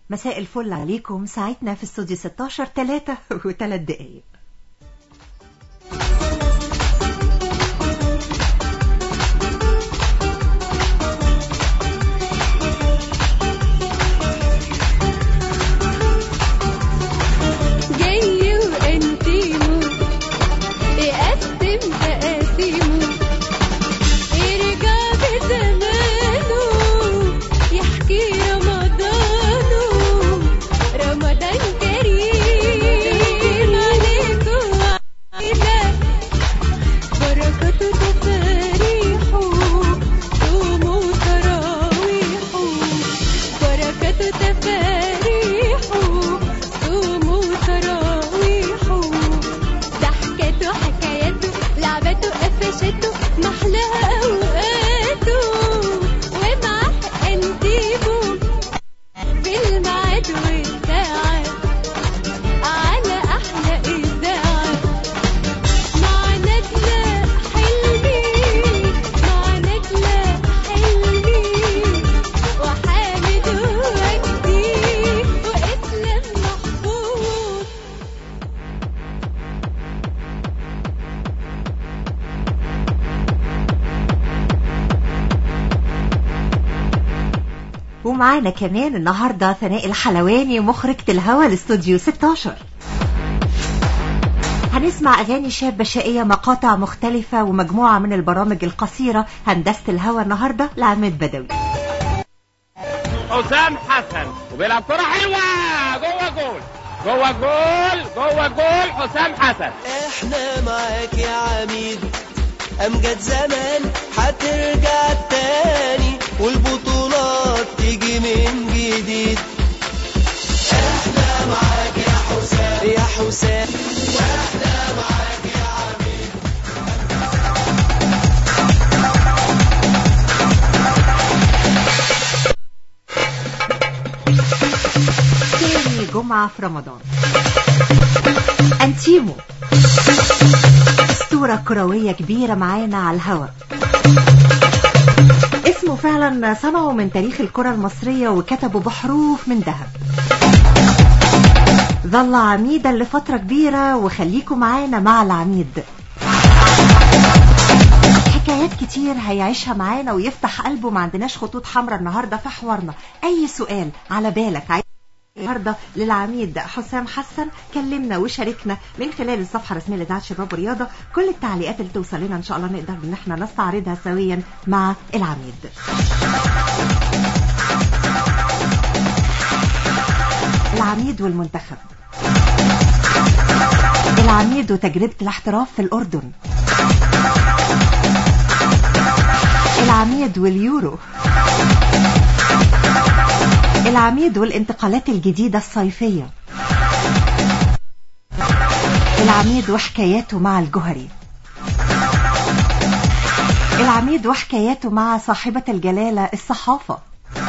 مساء الفل عليكم ساعتنا في استوديو 16 3 و3 دقايق جاي وانتيمو يقسم تقاسيمه يرجع بزمانه يحكي رمضانه رمضان كريم عليكم وعلينا بركاته تفاريحه صومه وتراويحه بركاته تفاريحه صومه وتراويحه ضحكته حكاياته لعبته قفشته محلاها اوقاته ومعاه انتيبه بالميعاد والساعة على احلى اذاعة مع نجلة حلمي مع نجلة حلمي وحامد وجدي واسلام محفوظ ومعانا كمان النهاردة ثناء الحلواني مخرجة الهوا الاستوديو 16 هنسمع أغاني شابة شقية مقاطع مختلفة ومجموعة من البرامج القصيرة هندسة الهوا النهاردة لعماد بدوي حسام حسن وبيلعب كرة حلوة جوه جول جوه جول جوه جول حسام حسن احنا معاك يا عميد امجد زمان هترجع تاني والبطولات تيجي من جديد احنا معاك يا حسام يا حسام واحنا معاك يا عميد تاني جمعة في رمضان أنتيمو أسطورة كروية كبيرة معانا على الهوا اسمه فعلا صنعه من تاريخ الكرة المصرية وكتبه بحروف من ذهب ظل عميدا لفترة كبيرة وخليكم معانا مع العميد حكايات كتير هيعيشها معانا ويفتح قلبه ما عندناش خطوط حمراء النهاردة في حوارنا أي سؤال على بالك عايز النهارده للعميد حسام حسن كلمنا وشاركنا من خلال الصفحه الرسميه لإذاعة شباب ورياضه كل التعليقات اللي توصل لنا ان شاء الله نقدر ان احنا نستعرضها سويا مع العميد العميد والمنتخب العميد وتجربة الاحتراف في الأردن العميد واليورو العميد والانتقالات الجديدة الصيفية العميد وحكاياته مع الجهري العميد وحكاياته مع صاحبة الجلالة الصحافة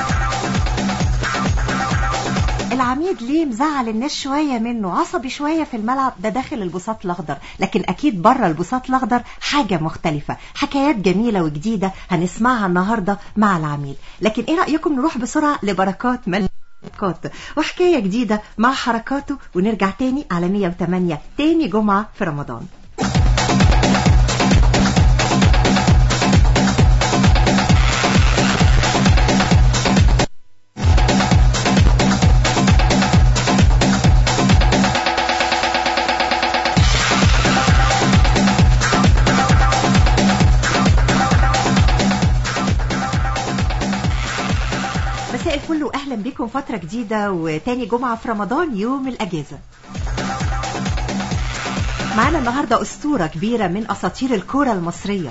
العميد ليه مزعل الناس شوية منه عصبي شوية في الملعب ده داخل البساط الأخضر لكن أكيد بره البساط الأخضر حاجة مختلفة حكايات جميلة وجديدة هنسمعها النهاردة مع العميد لكن إيه رأيكم نروح بسرعة لبركات من بركات وحكاية جديدة مع حركاته ونرجع تاني على 108 تاني جمعة في رمضان مساء الفل واهلا بكم فتره جديده وتاني جمعه في رمضان يوم الاجازه معانا النهارده اسطوره كبيره من اساطير الكوره المصريه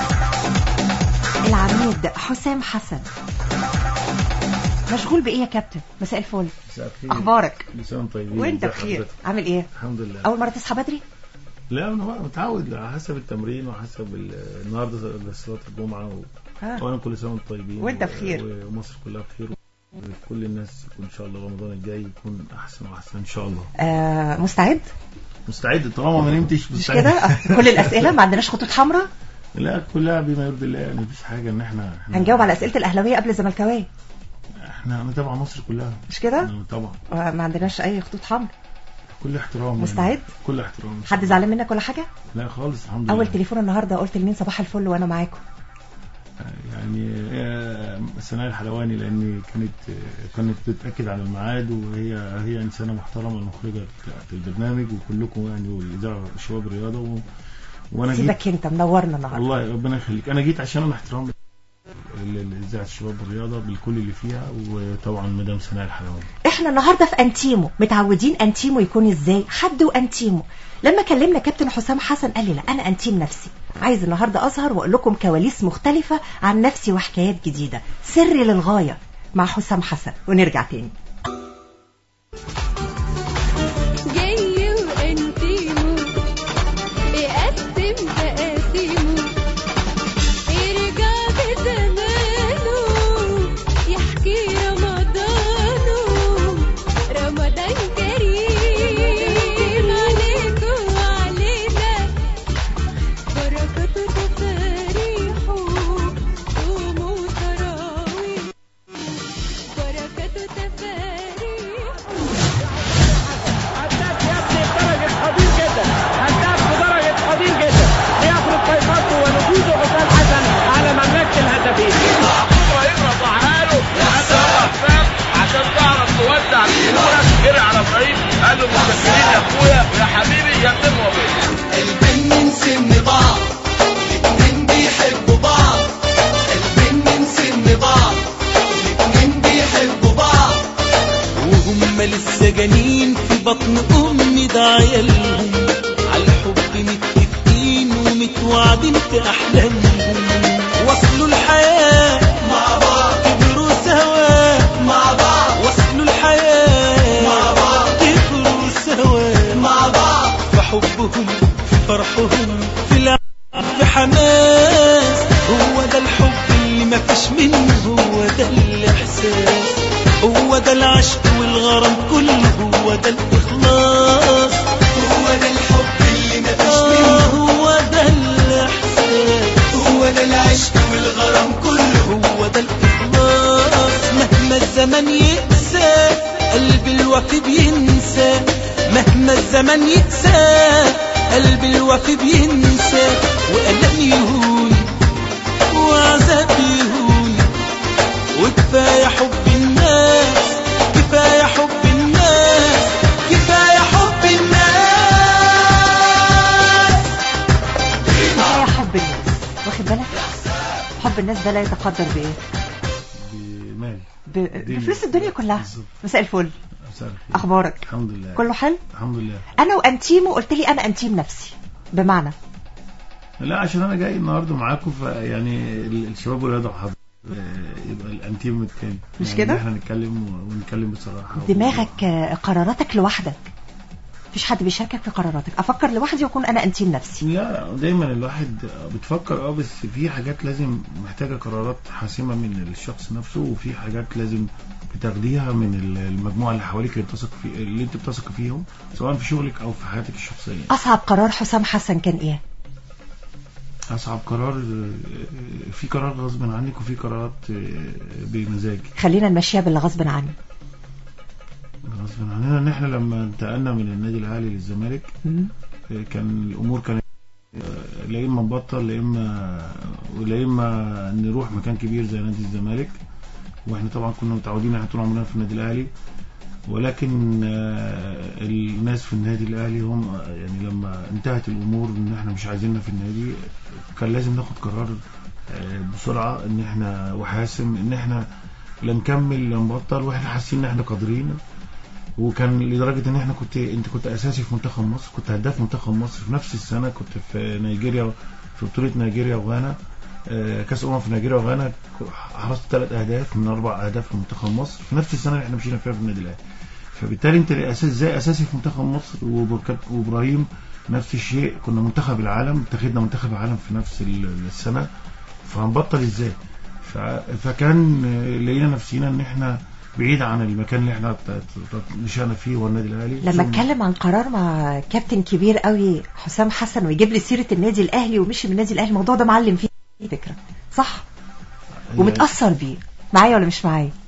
العميد حسام حسن مشغول بايه يا كابتن مساء الفل مساء الخير. اخبارك كل سنه وانتم طيبين وانت ازي بخير حضرتك؟ عامل ايه الحمد لله اول مره تصحى بدري لا انا بقى متعود على حسب التمرين وحسب ال- النهارده صلاه الجمعه و... ها وانا كل سنه وانتم طيبين وانت و- بخير. ومصر كلها بخير وكل الناس يكون ان شاء الله رمضان الجاي يكون احسن واحسن ان شاء الله آه مستعد مستعد طالما ما نمتش مش مستعد كده آه، كل الاسئله ما عندناش خطوط حمراء لا كلها بما يرضي الله يعني مفيش حاجه ان احنا, احنا هنجاوب على اسئله الاهلاويه قبل الزملكاويه احنا نتابع مصر كلها مش كده آه، طبعا آه، ما عندناش اي خطوط حمر كل احترام يعني. مستعد؟ كل احترام حد زعلان منك ولا حاجه لا خالص الحمد لله اول تليفون النهارده قلت لمين صباح الفل وانا معاكم يعني آه، سناء الحلواني لان كانت آه، كانت بتاكد على الميعاد وهي هي انسانه محترمه المخرجه بتاعت البرنامج وكلكم يعني والاذاعه شباب الرياضه و... وانا جيت سيبك انت منورنا النهارده والله ربنا يخليك انا جيت عشان انا احترام ل- لاذاعه الشباب الرياضه بالكل اللي فيها وطبعا مدام سناء الحلواني احنا النهارده في انتيمو متعودين انتيمو يكون ازاي حد وانتيمو لما كلمنا كابتن حسام حسن قال لي لا انا انتيم نفسي عايز النهارده اظهر واقول لكم كواليس مختلفه عن نفسي وحكايات جديده سري للغايه مع حسام حسن ونرجع تاني جاي وانتيمو يقسم تقاسيمه يرجع بزمانه يحكي رمضانه رمضان كريم عليكم وعلينا بركاته تفاريحه صوموا تراويح بركاته تفاريحه هداف يا ابني بدرجة خطير جدا هداف بدرجة خطير جدا ليفرض سيطرته ونفوذه حسام حسن على مملكة الهدافين ابراهيم رفعها له عشان تعرف تودع جمهورك جري على ابراهيم قال له متشكرين يا اخويا ويا حبيبي يا ابن وبيه قلبين من سن بعض الاتنين بيحبوا بعض قلبين من سن بعض الاتنين بيحبوا بعض وهم لسه جانين في بطن امي ده عيالهم على الحب متفقين ومتوعدين في احلامهم وصلوا الحياه مع بعض كبروا سوا مع بعض وصلوا الحياه مع بعض كبروا سوا مع بعض في حبهم في فرحهم في لعب في حماس هو ده الحب اللي ما فيش منه هو ده الاحساس هو ده العشق والغرام كله هو ده الاخلاص هو ده الحب اللي ما فيش منه هو ده الاحساس هو ده العشق والغرام كله هو ده الاخلاص مهما الزمن يقسى قلب الوفي بينسى مهما الزمن يقسى قلب الوفي بينسى وألم يهون وعذاب يهون وكفاية حب الناس كفاية حب الناس كفاية حب الناس كفايه حب الناس واخد بالك حب الناس ده لا يتقدر بايه بمال ب- بفلوس الدنيا كلها بالظبط. مساء الفل مساء الخير. اخبارك الحمد لله كله حلو الحمد لله انا وانتيمو قلت لي انا انتيم نفسي بمعنى لا عشان انا جاي النهارده معاكم فيعني ال- الشباب والرياضه وحضرتك آه، يبقى الانتيم التاني مش يعني كده؟ احنا نتكلم و- ونتكلم بصراحه دماغك آه، قراراتك لوحدك مفيش حد بيشاركك في قراراتك افكر لوحدي واكون انا انتيم نفسي لا دايما الواحد بتفكر اه بس في حاجات لازم محتاجه قرارات حاسمه من الشخص نفسه وفي حاجات لازم بتاخديها من ال- المجموعه اللي حواليك اللي بتثق في اللي انت بتثق فيهم سواء في شغلك او في حياتك الشخصيه اصعب قرار حسام حسن كان ايه اصعب قرار آه، في قرار غصب عنك وفي قرارات آه، بمزاجك خلينا نمشيها باللي غصب عني غصب عننا ان احنا لما انتقلنا من النادي الاهلي للزمالك مم. آه، كان الامور كانت آه، لا اما نبطل لا اما ولا اما نروح مكان كبير زي نادي الزمالك واحنا طبعا كنا متعودين احنا طول عمرنا في النادي الاهلي ولكن آه، الناس في النادي الاهلي هم آه، يعني لما انتهت الامور ان احنا مش عايزيننا في النادي كان لازم ناخد قرار آه، بسرعه ان احنا وحاسم ان احنا لا نكمل لا نبطل واحنا حاسين ان احنا قادرين وكان لدرجه ان احنا كنت انت كنت اساسي في منتخب مصر كنت هداف منتخب مصر في نفس السنه كنت في نيجيريا في بطوله نيجيريا وغانا آه، كاس امم في نيجيريا وغانا حرزت ثلاث اهداف من اربع اهداف في منتخب مصر في نفس السنه اللي احنا مشينا فيها في النادي الاهلي فبالتالي انت اساس زي اساسي في منتخب مصر وبركات- وابراهيم نفس الشيء كنا منتخب العالم اتخذنا منتخب العالم في نفس ال- السنه فهنبطل ازاي ف- فكان آه، لقينا نفسينا ان احنا بعيد عن المكان اللي احنا ت- ت- نشأنا فيه هو النادي الاهلي لما ثم- اتكلم عن قرار مع كابتن كبير قوي حسام حسن ويجيب لي سيره النادي الاهلي ومشي من النادي الاهلي الموضوع ده معلم فيه فكره صح ومتاثر بيه معايا ولا مش معايا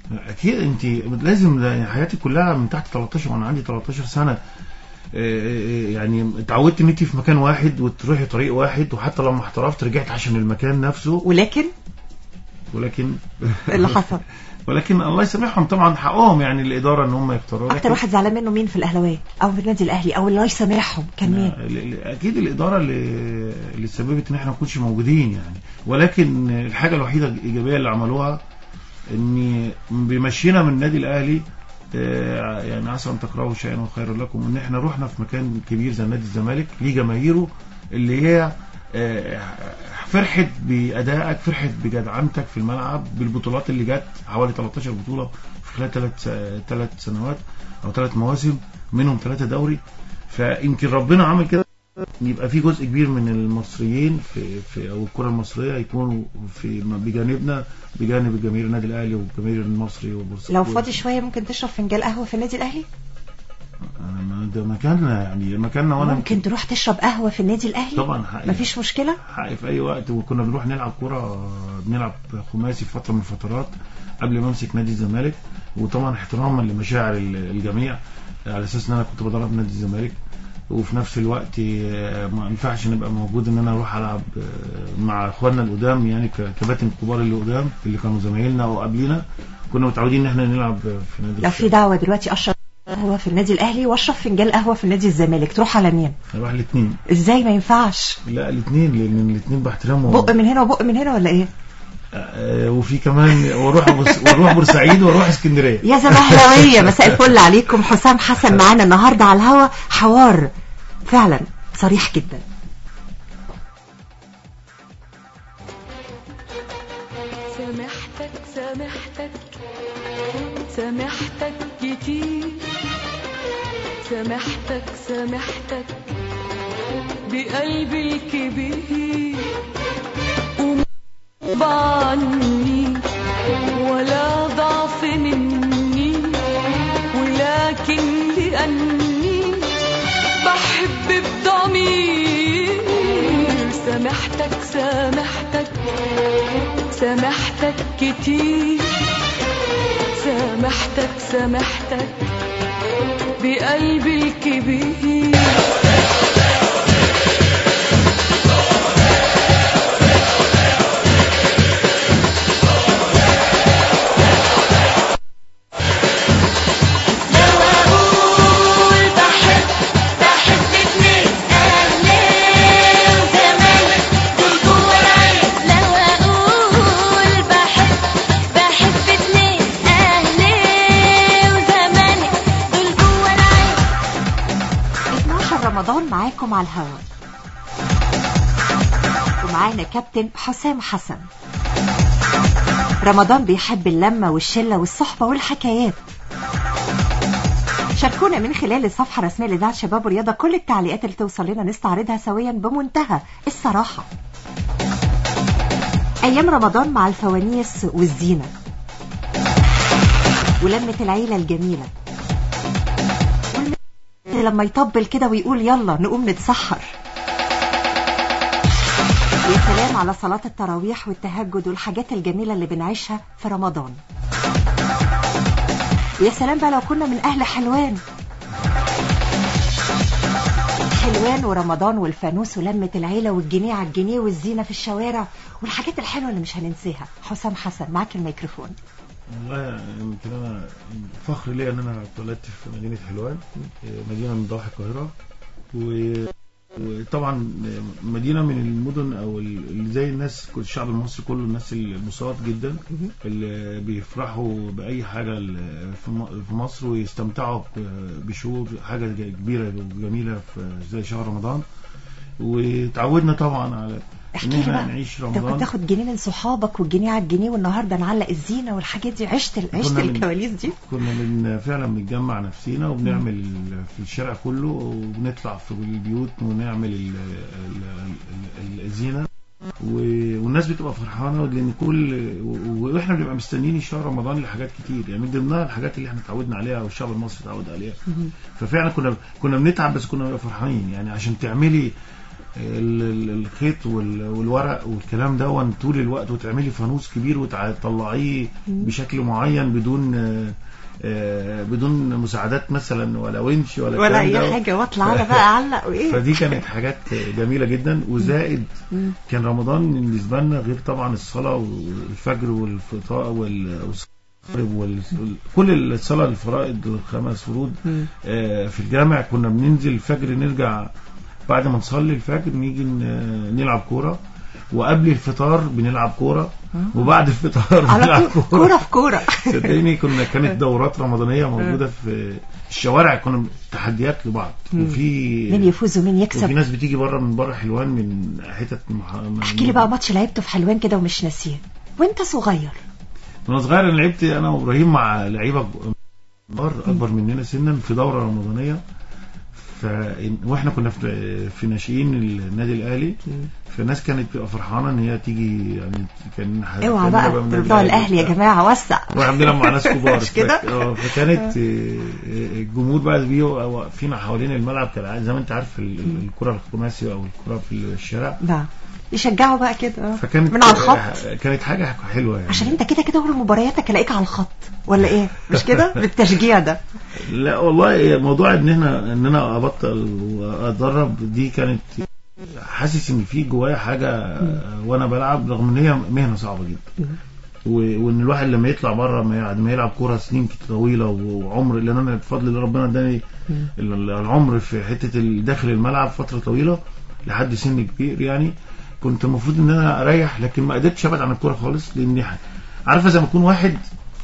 اكيد انت لازم ده يعني حياتي كلها من تحت 13 وانا عندي 13 سنه آه، يعني اتعودت ان انت في مكان واحد وتروحي طريق واحد وحتى لما احترفت رجعت عشان المكان نفسه ولكن ولكن اللي حصل ولكن الله يسامحهم طبعا حقهم يعني الاداره ان هم يختاروا اكتر لكن- واحد زعلان منه مين في الاهلاويه او في النادي الاهلي او الله يسامحهم كان مين ال- ال- اكيد الاداره اللي اللي سببت ان احنا ما نكونش موجودين يعني ولكن الحاجه الوحيده الايجابيه اللي عملوها ان بيمشينا من النادي الاهلي آه، يعني عسى ان تكرهوا شيئا وخير لكم ان احنا رحنا في مكان كبير زي نادي الزمالك ليه جماهيره اللي هي آه، فرحت بادائك فرحت بجدعنتك في الملعب بالبطولات اللي جت حوالي 13 بطوله في خلال ثلاث ثلاث سنوات او ثلاث مواسم منهم ثلاثه دوري فيمكن ربنا عمل كده يبقى في جزء كبير من المصريين في في او الكره المصريه يكونوا في بجانبنا بجانب جماهير النادي الاهلي والجماهير المصري وبورسعيد لو فاضي شويه ممكن تشرب فنجان قهوه في النادي الاهلي أنا ما- ده مكاننا يعني مكاننا وانا ممكن تروح تشرب قهوه في النادي الاهلي طبعا حقيقي مفيش مشكله حقيقي في اي وقت وكنا بنروح نلعب كرة بنلعب خماسي في فترة من الفترات قبل ما امسك نادي الزمالك وطبعا احتراما لمشاعر ال- الجميع على اساس ان انا كنت بدرب نادي الزمالك وفي نفس الوقت آه، ما ينفعش نبقى موجود ان انا اروح العب آه، مع اخواننا القدام يعني ك- كباتن الكبار اللي قدام اللي كانوا زمايلنا او قبلينا كنا متعودين ان احنا نلعب في نادي لو في دعوه دلوقتي اشرب قهوه في النادي الاهلي واشرب فنجان قهوه في النادي الزمالك تروح على مين نروح الاثنين ازاي ما ينفعش لا الاثنين لان الاثنين بحترمهم بق من هنا وبق من هنا ولا ايه آه، وفي كمان واروح بورس- واروح بورسعيد واروح اسكندريه يا زمهلاويه مساء الفل عليكم حسام حسن معانا النهارده على الهوا حوار فعلا صريح جدا سامحتك سامحتك سامحتك كتير سامحتك سامحتك بقلبي الكبير ومغصوب عني ولا ضعف مني ولكن لأني بحب بضمير سامحتك سامحتك سامحتك كتير سامحتك سامحتك بقلبي الكبير لو أقول بحب بحب اتنين أهلي وزمالك دول جوا العين لو أقول بحب بحب اتنين أهلي وزمالك دول جوا العين 12 رمضان معاكم على الهوا ومعانا كابتن حسام حسن رمضان بيحب اللمة والشلة والصحبة والحكايات شاركونا من خلال الصفحة الرسمية لإذاعة شباب ورياضة كل التعليقات اللي توصل لنا نستعرضها سويا بمنتهى الصراحة أيام رمضان مع الفوانيس والزينة ولمة العيلة الجميلة لما يطبل كده ويقول يلا نقوم نتسحر يا سلام على صلاة التراويح والتهجد والحاجات الجميلة اللي بنعيشها في رمضان ويا سلام بقى لو كنا من أهل حلوان حلوان ورمضان والفانوس ولمة العيلة والجنيه على الجنيه والزينة في الشوارع والحاجات الحلوة اللي مش هننساها حسام حسن معاك الميكروفون والله يمكن انا فخر ليا ان انا اتولدت في مدينه حلوان مدينه من ضواحي القاهره و- وطبعا مدينه من المدن او اللي زي الناس كل الشعب المصري كله الناس البساط جدا اللي بيفرحوا باي حاجه ال- في م- في مصر ويستمتعوا ب- بشهور حاجه كبيره وجميله في زي شهر رمضان وتعودنا طبعا على ان احكي لي احنا بقى نعيش انت كنت رمضان تاخد جنيه من صحابك والجنيه على الجنيه والنهارده نعلق الزينه والحاجات دي عشت ال- عشت كنا من- الكواليس دي كنا من فعلا بنجمع نفسينا وبنعمل في الشارع كله وبنطلع في البيوت ونعمل ال- ال- ال- الزينه و- والناس بتبقى فرحانه لان كل و- واحنا بنبقى مستنيين شهر رمضان لحاجات كتير يعني من ضمنها الحاجات اللي احنا اتعودنا عليها والشعب المصري اتعود عليها ففعلا كنا كنا بنتعب بس كنا بنبقى فرحانين يعني عشان تعملي ال- ال- الخيط وال- والورق والكلام ده طول الوقت وتعملي فانوس كبير وتطلعيه بشكل معين بدون آه، آه، بدون مساعدات مثلا ولا ونش ولا ولا الكلام اي ده. حاجه واطلع انا بقى اعلق وايه فدي كانت حاجات جميلة جدا وزائد مم. كان رمضان بالنسبة لنا غير طبعا الصلاة والفجر والفطار وال والصلاة وال... كل الصلاة الفرائض الخمس فروض مم. آه، في الجامع كنا بننزل الفجر نرجع بعد ما نصلي الفجر نيجي ن- نلعب كورة وقبل الفطار بنلعب كورة وبعد الفطار على بنلعب طول كوره في كوره صدقني كنا كانت دورات رمضانية موجودة في الشوارع كنا تحديات لبعض مين وفي يفوز ومين وفي يكسب ناس بتيجي بره من بره حلوان من حتت مح... احكي لي بقى ماتش لعبته في حلوان كده ومش ناسيه وانت صغير وانا صغير انا لعبت انا وابراهيم مع لعيبه كبار اكبر مننا سنا في دوره رمضانيه ف... واحنا كنا في في ناشئين النادي الاهلي فالناس كانت بتبقى فرحانه ان هي تيجي يعني كان اوعى كان بقى نبقى من بتوع الاهلي يا وبتاع. جماعه وسع واحنا بنلعب مع ناس كبار مش كده؟ ف- اه فكانت آه، آه، الجمهور بقى بيبقوا واقفين حوالين الملعب كالعاده زي ما انت عارف ال- ال- الكره الخماسي او الكره في الشارع نعم يشجعوا بقى كده آه. فكانت من على الخط آه، كانت حاجه حلوه يعني عشان انت كده كده كل مبارياتك الاقيك على الخط ولا ايه مش كده بالتشجيع ده لا والله موضوع ان احنا ان انا ابطل واتدرب دي كانت حاسس ان في جوايا حاجه وانا بلعب رغم ان هي مهنه صعبه جدا و- وان الواحد لما يطلع بره ما يقعد ما يلعب كوره سنين كتير طويله وعمر لان انا بفضل الله ربنا اداني ال- العمر في حته ال- داخل الملعب فتره طويله لحد سن كبير يعني كنت المفروض ان انا اريح لكن ما قدرتش ابعد عن الكوره خالص لاني ح- عارفه زي ما يكون واحد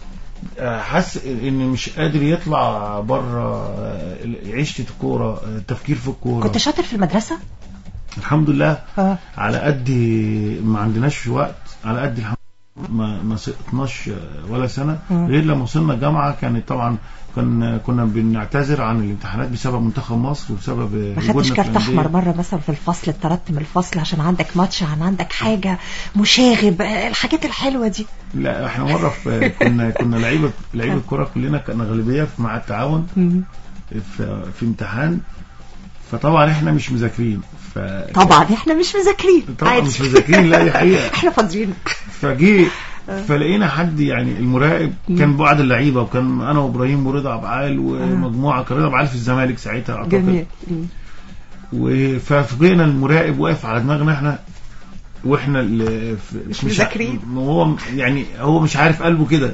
آه، حس ان مش قادر يطلع بره عيشه الكوره آه، التفكير في الكوره كنت شاطر في المدرسه الحمد لله اه على قد ما عندناش وقت على قد الحمد ما ما سقطناش ولا سنه مم. غير لما وصلنا الجامعه كانت طبعا كان كنا بنعتذر عن الامتحانات بسبب منتخب مصر وبسبب ما وجودنا خدتش في كارت الأندية. احمر مره مثلا في الفصل اتطردت من الفصل عشان عندك ماتش عن عندك حاجه مشاغب آه، الحاجات الحلوه دي لا احنا مره في كنا كنا لعيبه لعيبه كوره كلنا كان اغلبيه في مع التعاون مم. في, في امتحان فطبعا احنا مش مذاكرين ف طبعا احنا مش مذاكرين طبعا عادي. مش مذاكرين لا دي حقيقه احنا فاضيين فجي فلقينا حد يعني المراقب كان بعض اللعيبه وكان انا وابراهيم ورضا عبعال ومجموعه كان رضا عبعال في الزمالك ساعتها اعتقد جميل مم. و- ففوجئنا المراقب واقف على دماغنا احنا واحنا اللي في- مش مذاكرين. هو يعني هو مش عارف قلبه كده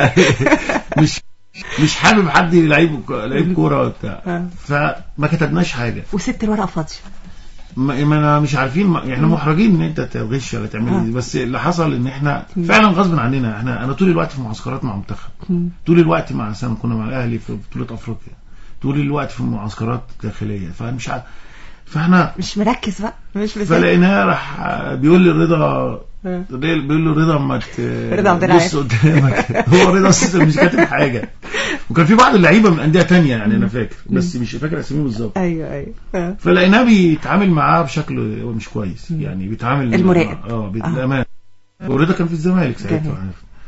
مش مش حابب حد لعيب لعيب كوره وبتاع آه. فما كتبناش حاجه وسبت الورقه فاضيه ما ما انا مش عارفين ما احنا محرجين ان انت تغش ولا تعمل آه. دي بس اللي حصل ان احنا فعلا غصب عننا احنا انا طول الوقت في معسكرات مع منتخب مم. طول الوقت مع سنة كنا مع الاهلي في بطوله افريقيا طول الوقت في معسكرات داخليه فمش عارف فاحنا مش مركز بقى مش مذاكر فلقيناه راح بيقول لي رضا آه. بيقول له رضا ما ت- رضا عبد العال. بص قدامك هو رضا اساسا مش كاتب حاجه وكان في بعض اللعيبه من انديه تانية يعني انا فاكر بس مش فاكر اساميهم بالظبط ايوه ايوه آه. فلقيناه بيتعامل معاه بشكل مش كويس يعني بيتعامل المراقب. اه بالامان ورضا كان في الزمالك جميل. ساعتها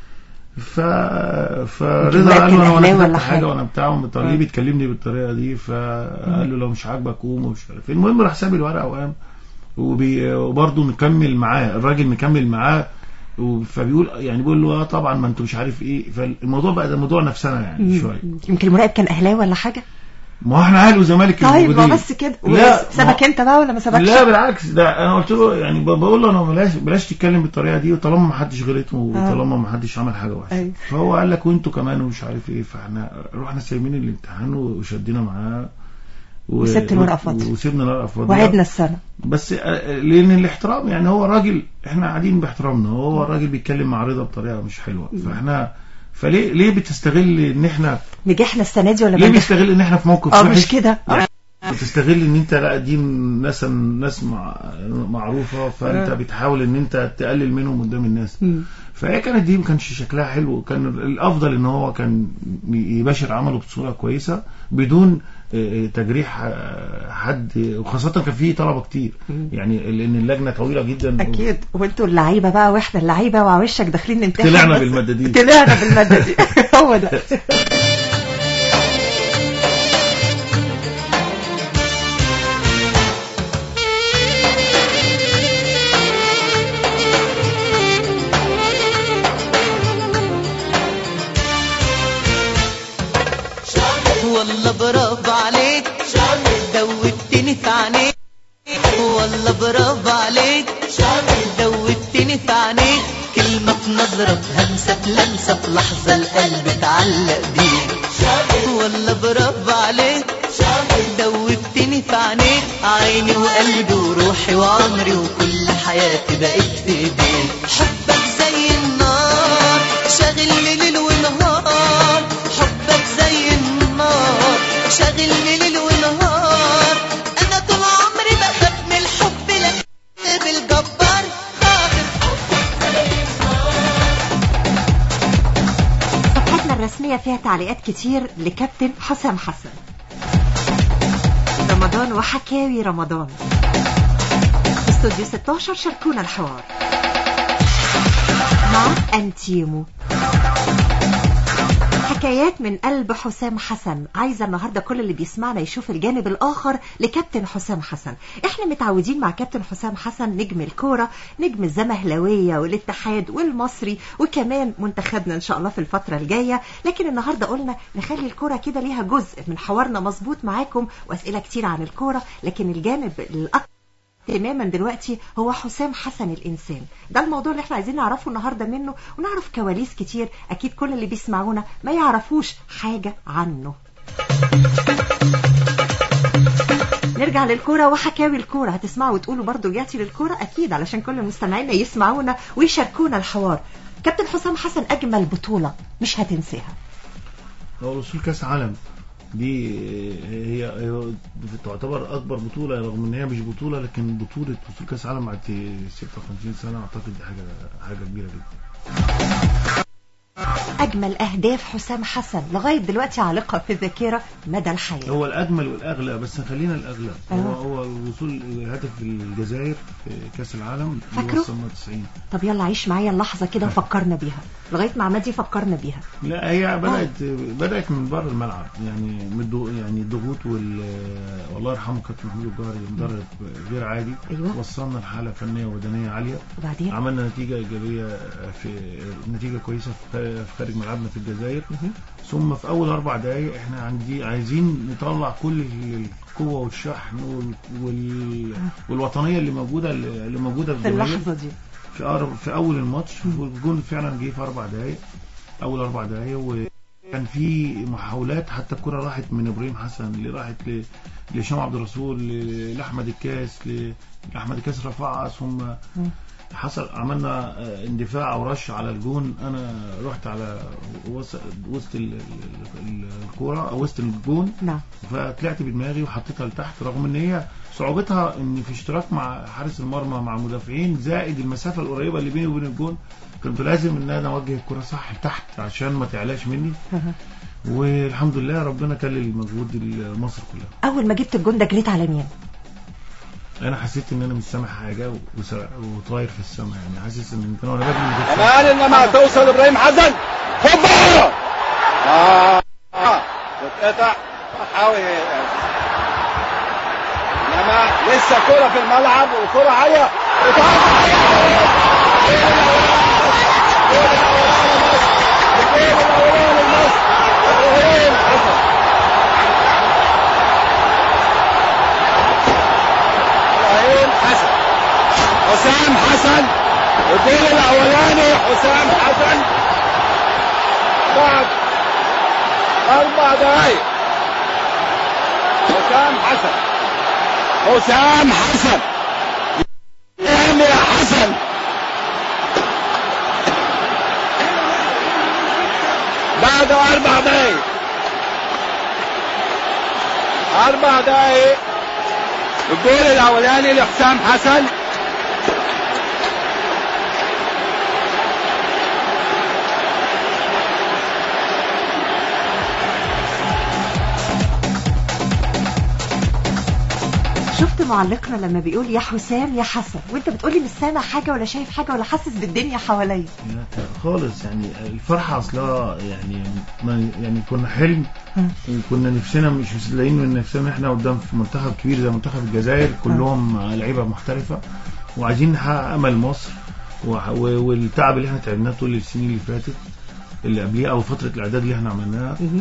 ف يمكن فرضا المراقب قال له انا أهلاوي وانا ولا كتبت حاجة. حاجه وانا بتاعهم بالطريقه آه. بتكلمني بالطريقه دي فقال له لو مش عاجبك قوم ومش عارف إيه. المهم راح ساب الورقه وقام وبي- وبرضه مكمل معاه الراجل مكمل معاه و- فبيقول يعني بيقول له اه طبعا ما انتوا مش عارف ايه فالموضوع بقى ده موضوع نفسنا يعني شويه يمكن المراقب كان اهلاوي ولا حاجه ما هو احنا اهلي وزمالك طيب ما الموجودين. بس كده لا سابك ما- انت بقى ولا ما سابكش لا بالعكس ده انا قلت له يعني ب- بقول له انا بلاش بلاش تتكلم بالطريقه دي وطالما ما حدش غلط وطالما ما حدش عمل حاجه وحشه أيوة. فهو قال لك وانتوا كمان ومش عارف ايه فاحنا رحنا سايبين الامتحان وشدينا معاه و- وسبت الورقة فاضية. وسيبنا الورقه فاضيه وعدنا السنه بس آه، لان الاحترام يعني هو راجل احنا قاعدين باحترامنا هو الراجل بيتكلم مع رضا بطريقه مش حلوه فاحنا فليه ليه بتستغل ان احنا نجحنا السنه دي ولا ليه ما نجحنا؟ بيستغل ان احنا في موقف اه وحش؟ مش كده آه. بتستغل ان انت لا دي ناس ناس مع معروفه فانت آه. بتحاول ان انت تقلل منهم قدام الناس مم. فهي كانت دي ما كانش شكلها حلو كان الافضل ان هو كان يباشر عمله بصوره كويسه بدون آه، تجريح آه، حد وخاصه كان في طلبه كتير يعني لان اللجنه طويله جدا اكيد وانتوا اللعيبه بقى واحنا اللعيبه وعوشك داخلين نمتحن طلعنا بس. بالمادة دي. طلعنا بالماده دي هو ده والله برافو عليك دوبتني في عينيك والله برافو عليك دوبتني في عينيك كلمة في نظرة في همسة في لمسة في لحظة القلب اتعلق بيك والله برافو عليك دوبتني في عينيك عيني وقلبي وروحي وعمري وكل حياتي بقت في ايديك حبك زي النار شاغلني ليل ونهار حبك زي النار شاغلني ليل ونهار انا طول عمري بخاف من الحب لك بالجبار خاطر صفحتنا الرسمية فيها تعليقات كتير لكابتن حسام حسن رمضان وحكاوي رمضان استوديو 16 شاركونا الحوار مع أنتيمو حكايات من قلب حسام حسن عايزة النهاردة كل اللي بيسمعنا يشوف الجانب الآخر لكابتن حسام حسن احنا متعودين مع كابتن حسام حسن نجم الكورة نجم الزمهلاوية والاتحاد والمصري وكمان منتخبنا ان شاء الله في الفترة الجاية لكن النهاردة قلنا نخلي الكورة كده ليها جزء من حوارنا مظبوط معاكم واسئلة كتير عن الكورة لكن الجانب الأكثر تماما دلوقتي هو حسام حسن الإنسان ده الموضوع اللي احنا عايزين نعرفه النهاردة منه ونعرف كواليس كتير أكيد كل اللي بيسمعونا ما يعرفوش حاجة عنه نرجع للكورة وحكاوي الكورة هتسمعوا وتقولوا برضو رجعتي للكورة أكيد علشان كل مستمعينا يسمعونا ويشاركونا الحوار كابتن حسام حسن أجمل بطولة مش هتنساها هو وصول كاس عالم دي هي هي تعتبر اكبر بطوله رغم ان هي مش بطوله لكن بطوله وصول كاس عالم بعد 56 سنه اعتقد دي حاجه حاجه كبيره جدا أجمل أهداف حسام حسن لغاية دلوقتي عالقة في الذاكرة مدى الحياة هو الاجمل والاغلى بس خلينا الاغلى هو آه. هو وصول هدف الجزائر في كاس العالم فاكره؟ وصلنا 90 طب يلا عيش معايا اللحظة كده وفكرنا بيها لغاية ما عماد يفكرنا بيها لا هي بدات بدات من بره الملعب يعني من الضغ- يعني الضغوط وال والله يرحمه كابتن محمود الجوهري مدرب غير عادي أيوة. وصلنا لحاله فنيه وبدنيه عاليه وبعدين عملنا نتيجه ايجابيه في نتيجه كويسه في خارج ملعبنا في الجزائر ثم في اول اربع دقائق احنا عندي عايزين نطلع كل القوه والشحن وال... وال... والوطنيه اللي موجوده اللي موجوده في الجماهير. اللحظة دي في أقرب في اول الماتش والجون فعلا جه في اربع دقائق اول اربع دقائق وكان في محاولات حتى الكره راحت من ابراهيم حسن اللي راحت ل- لهشام عبد الرسول ل- لاحمد الكاس ل- لاحمد الكاس رفعها ثم حصل عملنا آه، اندفاع او رش على الجون انا رحت على وسط وسط ال- ال- ال- الكوره او وسط الجون نعم فطلعت بدماغي وحطيتها لتحت رغم ان هي صعوبتها ان في اشتراك مع حارس المرمى مع مدافعين زائد المسافه القريبه اللي بيني وبين الجون كنت لازم ان انا اوجه الكره صح تحت عشان ما تعلاش مني والحمد لله ربنا كلل مجهود مصر كلها أول ما جبت الجون ده جريت على مين انا حسيت ان انا مش سامع حاجه وس- وطاير في السماء يعني حاسس ان انا وانا بجري مش امان انما توصل ابراهيم حسن هوبا اه اه تتقطع حاول انما لسه كرة في الملعب وكرة عالية ابراهيم حسن حسام حسن الجول الاولاني حسام حسن بعد اربع دقايق حسام حسن حسام حسن نعم يا حسن بعد اربع دقايق اربع دقايق الجول الاولاني لحسام حسن شفت معلقنا لما بيقول يا حسام يا حسن وانت بتقولي مش سامع حاجة ولا شايف حاجة ولا حاسس بالدنيا حواليا لا، خالص يعني الفرحة أصلها يعني ما يعني كنا حلم وكنا نفسنا مش مصدقين من نفسنا إن إحنا قدام في منتخب كبير زي منتخب الجزائر كلهم لعيبة محترفة وعايزين نحقق أمل مصر وح- و- والتعب اللي إحنا تعبناه طول السنين اللي فاتت اللي قبليها أو فترة الإعداد اللي إحنا عملناها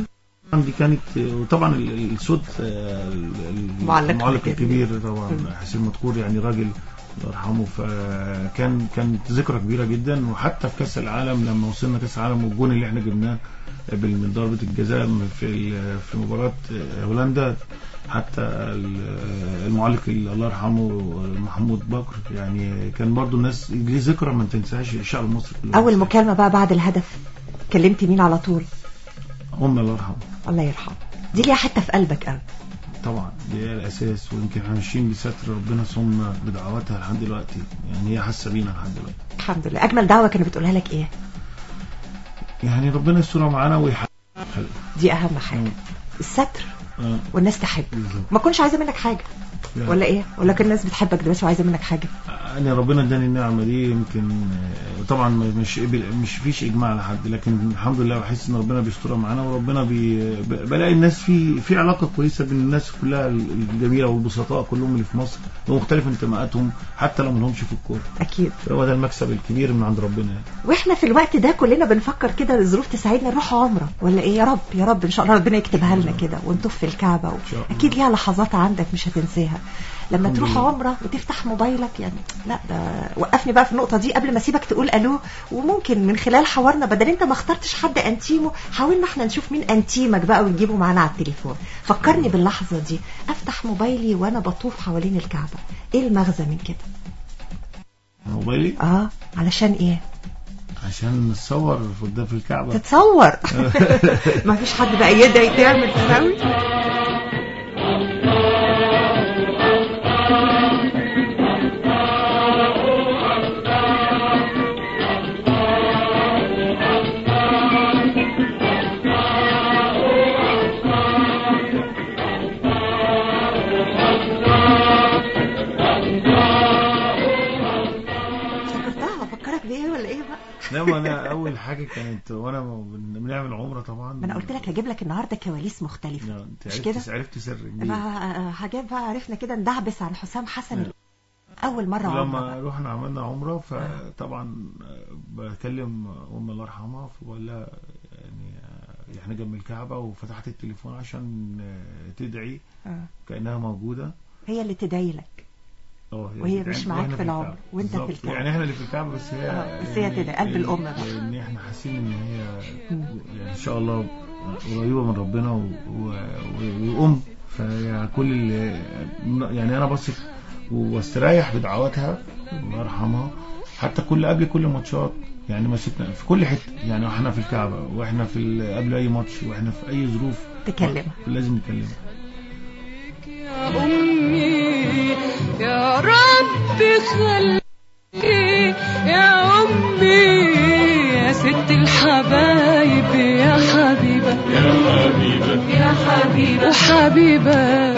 طبعاً دي كانت وطبعا ال- ال- الصوت آه، ال- ال- معلق المعلق الكبير. الكبير طبعا حسين مدكور يعني راجل الله يرحمه فكان كانت ذكرى كبيره جدا وحتى في كاس العالم لما وصلنا كاس العالم والجون اللي احنا جبناه بال- من ضربه الجزاء في ال- في مباراه هولندا حتى ال- المعلق اللي الله يرحمه محمود بكر يعني كان برضو الناس ليه ذكرى ما تنساهاش الشعب المصري كله اول مكالمه بقى بعد الهدف كلمت مين على طول هم الله يرحمه الله يرحمه دي ليها حته في قلبك قوي طبعا دي هي الاساس ويمكن احنا ماشيين بستر ربنا ثم بدعواتها لحد دلوقتي يعني هي حاسه بينا لحد دلوقتي الحمد لله اجمل دعوه كانت بتقولها لك ايه يعني ربنا يسترها معانا ويحقق دي اهم حاجه الستر آه، والناس تحب بالظبط ما تكونش عايزه منك حاجه لا. ولا ايه ولا كان الناس بتحبك دلوقتي وعايزه منك حاجه يعني ربنا اداني النعمه دي يمكن آه، طبعا مش مش فيش اجماع على حد لكن الحمد لله بحس ان ربنا بيسترها معانا وربنا بي ب- بلاقي الناس في في علاقه كويسه بين الناس كلها الجميله والبسطاء كلهم اللي في مصر بمختلف انتماءاتهم حتى لو ما لهمش في الكوره اكيد هو ده المكسب الكبير من عند ربنا يعني. واحنا في الوقت ده كلنا بنفكر كده الظروف تساعدنا نروح عمره ولا ايه يا رب يا رب ان شاء الله ربنا يكتبها لنا كده ونطوف في الكعبه و... شاء الله. اكيد ليها لحظات عندك مش هتنساها لما الحمد تروح لله. عمره وتفتح موبايلك يعني لا ده وقفني بقى في النقطه دي قبل ما اسيبك تقول الو وممكن من خلال حوارنا بدل انت ما اخترتش حد انتيمو حاولنا احنا نشوف مين انتيمك بقى ونجيبه معانا على التليفون فكرني باللحظه دي افتح موبايلي وانا بطوف حوالين الكعبه ايه المغزى من كده موبايلي اه علشان ايه عشان نتصور قدام في الكعبة تتصور ما فيش حد بقى يدعي تعمل تسوي فكرتها افكرك بايه ولا ايه بقى لا ما انا اول حاجة كانت وانا بن- بنعمل عمرة طبعا ما انا قلت لك هجيب لك النهارده كواليس مختلفه لا، انت مش كده عرفت عرفت سر كبير. بقى حاجات بقى عرفنا كده ندعبس عن حسام حسن نعم. اول مره عمره لما بقى. رحنا عملنا عمرة فطبعا بكلم ام الله يرحمها فبقول لها يعني احنا جنب الكعبة وفتحت التليفون عشان تدعي آه. كأنها موجودة هي اللي تدعي لك اه هي وهي بتدعي مش وإحنا معاك في العمر، الكعبة. وإنت في بالظبط. الكعبة. يعني احنا اللي في الكعبة بس هي آه، بس هي يعني تدعي، قلب الأم بقى. لان احنا حاسين ان هي يعني ان شاء الله قريبة من ربنا و- و- وأم فهي كل اللي يعني انا بثق واستريح بدعواتها الله يرحمها حتى كل قبل كل ماتشات يعني مسكنا في كل حته يعني واحنا في الكعبه واحنا في ال- قبل اي ماتش واحنا في اي ظروف تكلمها. لازم نكلمها يا أمي يا رب خليكي يا أمي يا ست الحبايب يا حبيبة يا حبيبة يا حبيبة وحبيبة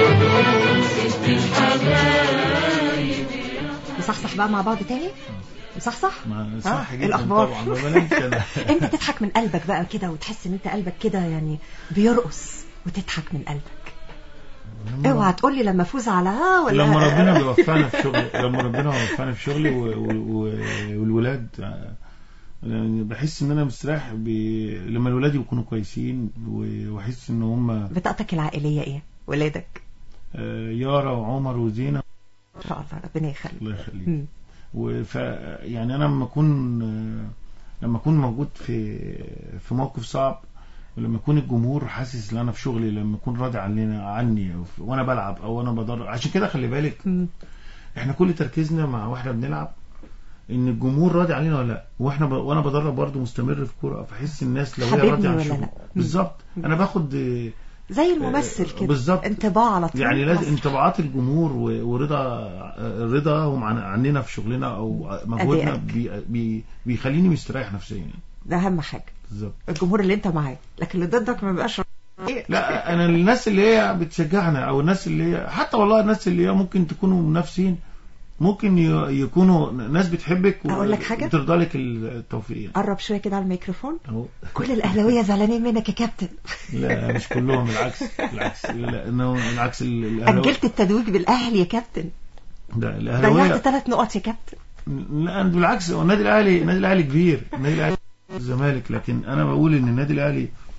نصحصح بقى مع بعض تاني نصحصح ما آه، صح إيه جدا الأخبار؟ طبعا ما بلاش كده امتى تضحك من قلبك بقى كده وتحس ان انت قلبك كده يعني بيرقص وتضحك من قلبك اوعى تقول لي لما افوز على ها ولا لما ربنا بيوفقنا في شغل لما ربنا بيوفقنا في شغلي و... و... و... والولاد آه، يعني بحس ان انا مستريح ب... لما الولاد يكونوا كويسين و- واحس ان هم بطاقتك العائليه ايه ولادك آه، يارا وعمر وزينة ان شاء الله ربنا يخليك الله يخليك مم. وف يعني انا لما اكون آه، لما اكون موجود في في موقف صعب ولما يكون الجمهور حاسس ان انا في شغلي لما يكون راضي عننا عني أو في- وانا بلعب او انا بدرب عشان كده خلي بالك مم. احنا كل تركيزنا مع واحنا بنلعب ان الجمهور راضي علينا ولا لا واحنا ب... وانا بدرب برضه مستمر في كوره فاحس الناس لو هي حبيبني راضيه عن ولا شغل لا؟ بالظبط انا باخد آه، زي الممثل كده بالظبط. انطباع على طول يعني لازم بس. انطباعات الجمهور و- ورضا رضاهم عن عننا في شغلنا او مجهودنا أدائك. بي بي بيخليني مستريح نفسيا يعني. ده اهم حاجه بالظبط الجمهور اللي انت معاه لكن اللي ضدك ما بيبقاش إيه؟ لا انا الناس اللي هي بتشجعنا او الناس اللي هي حتى والله الناس اللي هي ممكن تكونوا منافسين ممكن ي- يكونوا ناس بتحبك و- أقول لك حاجة؟ وترضى لك التوفيق يعني. قرب شويه كده على الميكروفون اهو كل الاهلاويه زعلانين منك يا كابتن لا مش كلهم بالعكس بالعكس لا انه بالعكس ال- الاهلاويه اجلت التتويج بالاهلي يا كابتن ده ضيعت الاهلاويه ثلاث نقط يا كابتن لا أنا بالعكس هو النادي الاهلي النادي الاهلي كبير النادي الاهلي الزمالك لكن انا بقول ان النادي الاهلي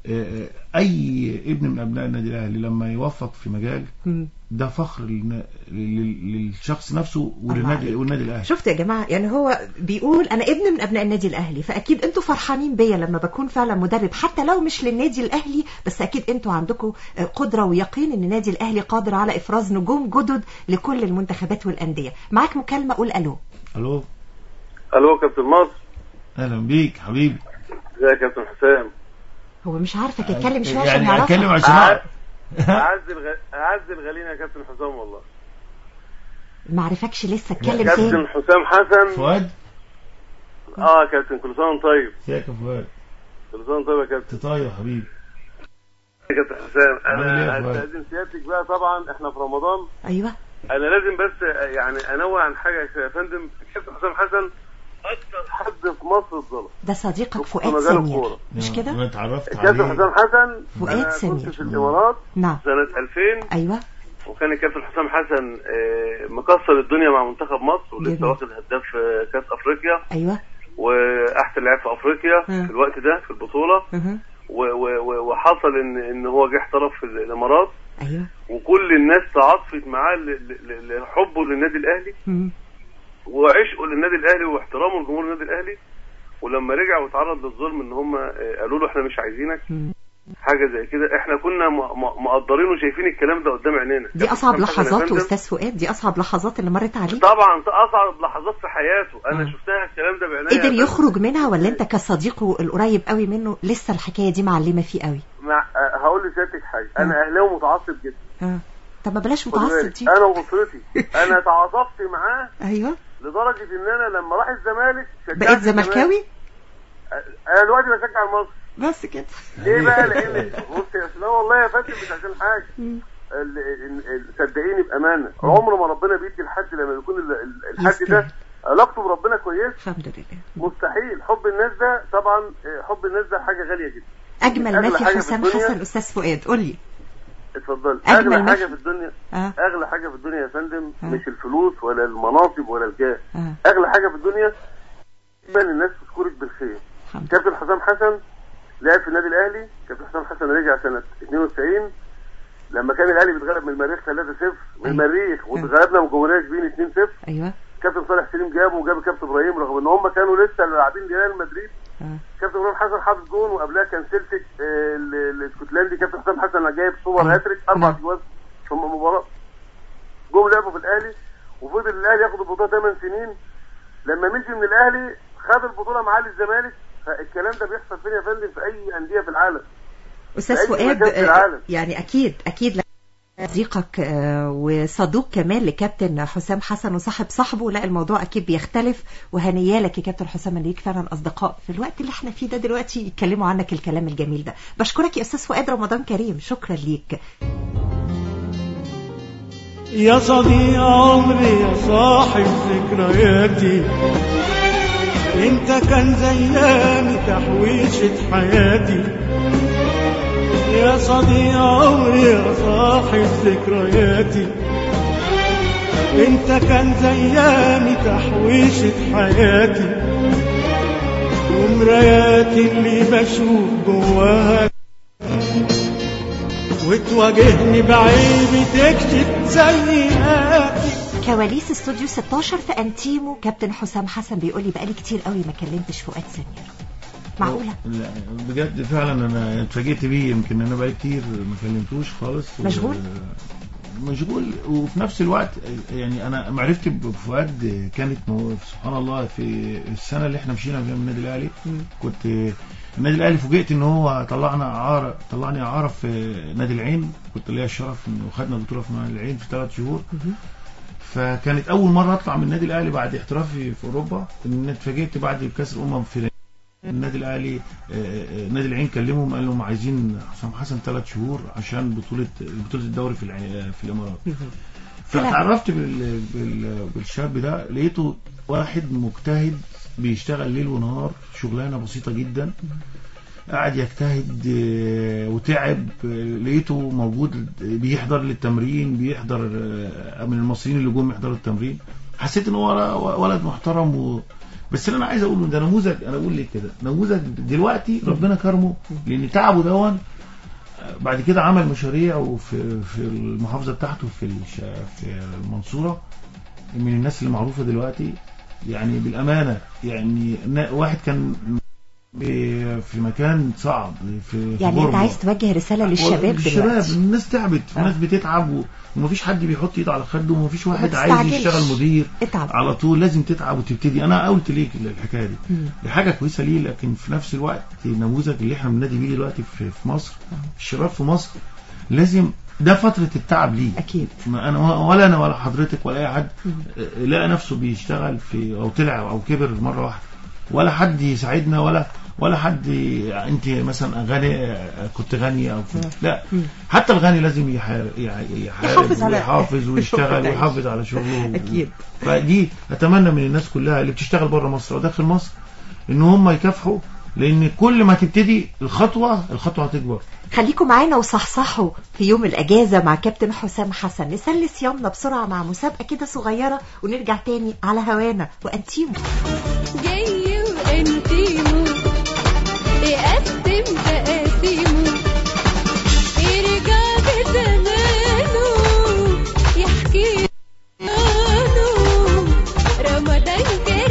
آه، اي ابن من ابناء النادي الاهلي لما يوفق في مجال مم. ده فخر للنا- لل- للشخص نفسه الله وللنادي عليك. والنادي الاهلي شفتوا يا جماعة يعني هو بيقول أنا ابن من أبناء النادي الأهلي فأكيد أنتوا فرحانين بيا لما بكون فعلا مدرب حتى لو مش للنادي الأهلي بس أكيد أنتوا عندكم آه، قدرة ويقين أن النادي الأهلي قادر على إفراز نجوم جدد لكل المنتخبات والأندية معاك مكالمة قول ألو الو الو كابتن مصر اهلا بيك حبيبي ازيك يا كابتن حسام هو مش عارفك يتكلم شوية عشان يعني اتكلم يعرفك عشان أعز أعرف. أعز الغ... أعز الغالين يا كابتن حسام والله ما عرفكش لسه اتكلم كابتن تاني حسام حسن فؤاد اه كابتن كل سنه وانت طيب ازيك يا فؤاد كل سنه وانت طيب يا كابتن انت طيب يا حبيبي يا كابتن حسام عامل ايه يا انا فؤاد؟ استاذن سيادتك بقى طبعا احنا في رمضان أيوة انا لازم بس يعني انوه عن حاجه يا فندم كابتن حسام حسن اكثر حد في مصر اتظلم ده صديقك في فؤاد مجال سمير الكورة. مش كده انا اتعرفت الكابتن عليه حسام حسن فؤاد انا سمير. كنت في الامارات نعم سنه 2000 أيوة وكان الكابتن حسام حسن آه، مكسر الدنيا مع منتخب مصر جميل. ولسه واخد هداف آه، كاس افريقيا أيوة واحسن لاعب في افريقيا مم. في الوقت ده في البطوله أها. و- و- و- وحصل ان ان هو جه احترف في الامارات أيوة وكل الناس تعاطفت معاه ل- ل- ل- لحبه للنادي الاهلي مم. وعشقه للنادي الاهلي واحترامه لجمهور النادي الاهلي ولما رجع واتعرض للظلم ان هم آه، قالوا له احنا مش عايزينك مم. حاجه زي كده احنا كنا م- م- مقدرين وشايفين الكلام ده قدام عينينا دي أصعب كابتن حسن يا لحظات فندم، أستاذ فؤاد دي أصعب لحظات اللي مرت عليه طبعا اصعب لحظات في حياته انا آه. شفتها الكلام ده بعينيا قدر يخرج منها ولا انت كصديقه القريب قوي منه لسه الحكايه دي معلمه فيه قوي مع... آه، هقول لسيادتك حاجه انا اهلاوي متعصب جدا اه طب ما بلاش خد متعصب بالك، دي انا واسرتي انا تعاطفت معاه ايوه لدرجه ان انا لما راح الزمالك شجعت بقيت الزمالك. زملكاوي انا دلوقتي بشجع مصر بس كده ليه بقى لان بص يا لا والله يا فندم مش عشان حاجه مم. ال- ال- ال- صدقيني بامانه عمر ما ربنا بيدي لحد لما يكون ال- ال- الحد يستاهل. ده علاقته بربنا كويس الحمد لله مستحيل حب الناس ده طبعا آه، حب الناس ده حاجه غاليه جدا اجمل ما أغلى في حاجة في حسام الدنيا- حسن استاذ فؤاد قول لي اتفضل أجمل اغلى ما حاجه في- في الدنيا اه اغلى حاجه في الدنيا يا فندم آه. مش الفلوس ولا المناصب ولا الجاه اه اغلى حاجه في الدنيا دايما الناس تذكرك بالخير الحمد لله كابتن حسام حسن لعب في النادي الاهلي كابتن حسام حسن رجع سنه 92 لما كان الاهلي بيتغلب من المريخ 3-0 من المريخ واتغلبنا من جمهوريه شبين 2-0 ايوه كابتن صالح سليم جابه وجاب كابتن ابراهيم رغم ان هم كانوا لسه لاعبين ريال مدريد اه كابتن ابراهيم حسن حاطط جون وقبلها كان سيلتيك آه، ال- الاسكتلندي كابتن حسام حسن جايب سوبر هاتريك اربع نعم. جوان في مباراه جم لعبوا في الاهلي وفضل الاهلي ياخد البطوله 8 سنين لما مشي من الاهلي خد البطوله معاه للزمالك فالكلام ده بيحصل فين يا فندم في اي انديه في العالم استاذ في أي فؤاد مكان في آه، العالم. يعني اكيد اكيد لا- صديقك آه، وصدوق كمان لكابتن حسام حسن وصاحب صاحبه لا الموضوع اكيد بيختلف وهنيالك يا كابتن حسام ان ليك فعلا اصدقاء في الوقت اللي احنا فيه ده دلوقتي يتكلموا عنك الكلام الجميل ده بشكرك يا استاذ فؤاد رمضان كريم شكرا ليك يا صديق عمري يا صاحب ذكرياتي انت كان زياني تحويشة حياتي يا صديق عمري يا صاحب ذكرياتي انت كان زياني تحويشة حياتي ومراياتي اللي بشوف جواها وتواجهني بعيبي تكتب سيئاتي كواليس استوديو 16 في انتيمو كابتن حسام حسن بيقول لي بقالي كتير قوي ما كلمتش فؤاد سمير معقوله لا بجد فعلا انا اتفاجئت بيه يمكن انا بقالي كتير ما كلمتوش خالص و- مشغول؟ مشغول وفي نفس الوقت يعني انا معرفتي بفؤاد كانت مو- سبحان الله في السنه اللي احنا مشينا فيها من النادي الاهلي كنت النادي الاهلي فوجئت ان هو طلعنا اعاره طلعني اعاره في نادي العين كنت ليا الشرف انه خدنا بطوله في نادي العين في ثلاث شهور فكانت اول مره اطلع من النادي الاهلي بعد احترافي في اوروبا ان اتفاجئت بعد كاس الامم في النادي الاهلي آه، آه، نادي العين كلمهم قال لهم عايزين حسام حسن ثلاث شهور عشان بطوله بطوله الدوري في الع- في الامارات فتعرفت بال... بال... بالشاب ده لقيته واحد مجتهد بيشتغل ليل ونهار شغلانه بسيطه جدا قعد يجتهد آه، وتعب آه، لقيته موجود بيحضر للتمرين بيحضر آه، من المصريين اللي جم يحضروا التمرين حسيت ان هو ولد محترم و... بس اللي انا عايز اقوله ده نموذج انا اقول ليه كده نموذج دلوقتي ربنا كرمه لان تعبه دون بعد كده عمل مشاريع وفي في المحافظه بتاعته في الش... في المنصوره من الناس اللي معروفه دلوقتي يعني بالامانه يعني نا- واحد كان ب- في مكان صعب في في يعني انت غربة. عايز توجه رسالة للشباب الشباب دلوقتي الناس تعبت آه. الناس بتتعب و- ومفيش حد بيحط ايده على خده ومفيش واحد ما عايز تستعجلش. يشتغل مدير اتعب على طول لازم تتعب وتبتدي انا قلت ليك الحكايه دي مم. دي حاجه كويسه ليه لكن في نفس الوقت النموذج اللي احنا بننادي بيه دلوقتي في في مصر الشباب في مصر لازم ده فتره التعب ليه اكيد ما انا ولا انا ولا حضرتك ولا اي حد مم. آه، لقى نفسه بيشتغل في او طلع او كبر مره واحده ولا حد يساعدنا ولا ولا حد ي- انت مثلا غني آه، كنت غني او كنت لا مم. حتى الغني لازم يحارب يحارب يحافظ على- ويحافظ ويشتغل شغله. ويحافظ على شغله اكيد فدي اتمنى من الناس كلها اللي بتشتغل بره مصر او داخل مصر ان هم يكافحوا لان كل ما تبتدي الخطوه الخطوه هتكبر خليكم معانا وصحصحوا في يوم الأجازة مع كابتن حسام حسن نسلي صيامنا بسرعة مع مسابقة كده صغيرة ونرجع تاني على هوانا وأنتيمو جاي وانتيمو يقسم تقاسيمه يرجع بزمانه يحكي عنه رمضان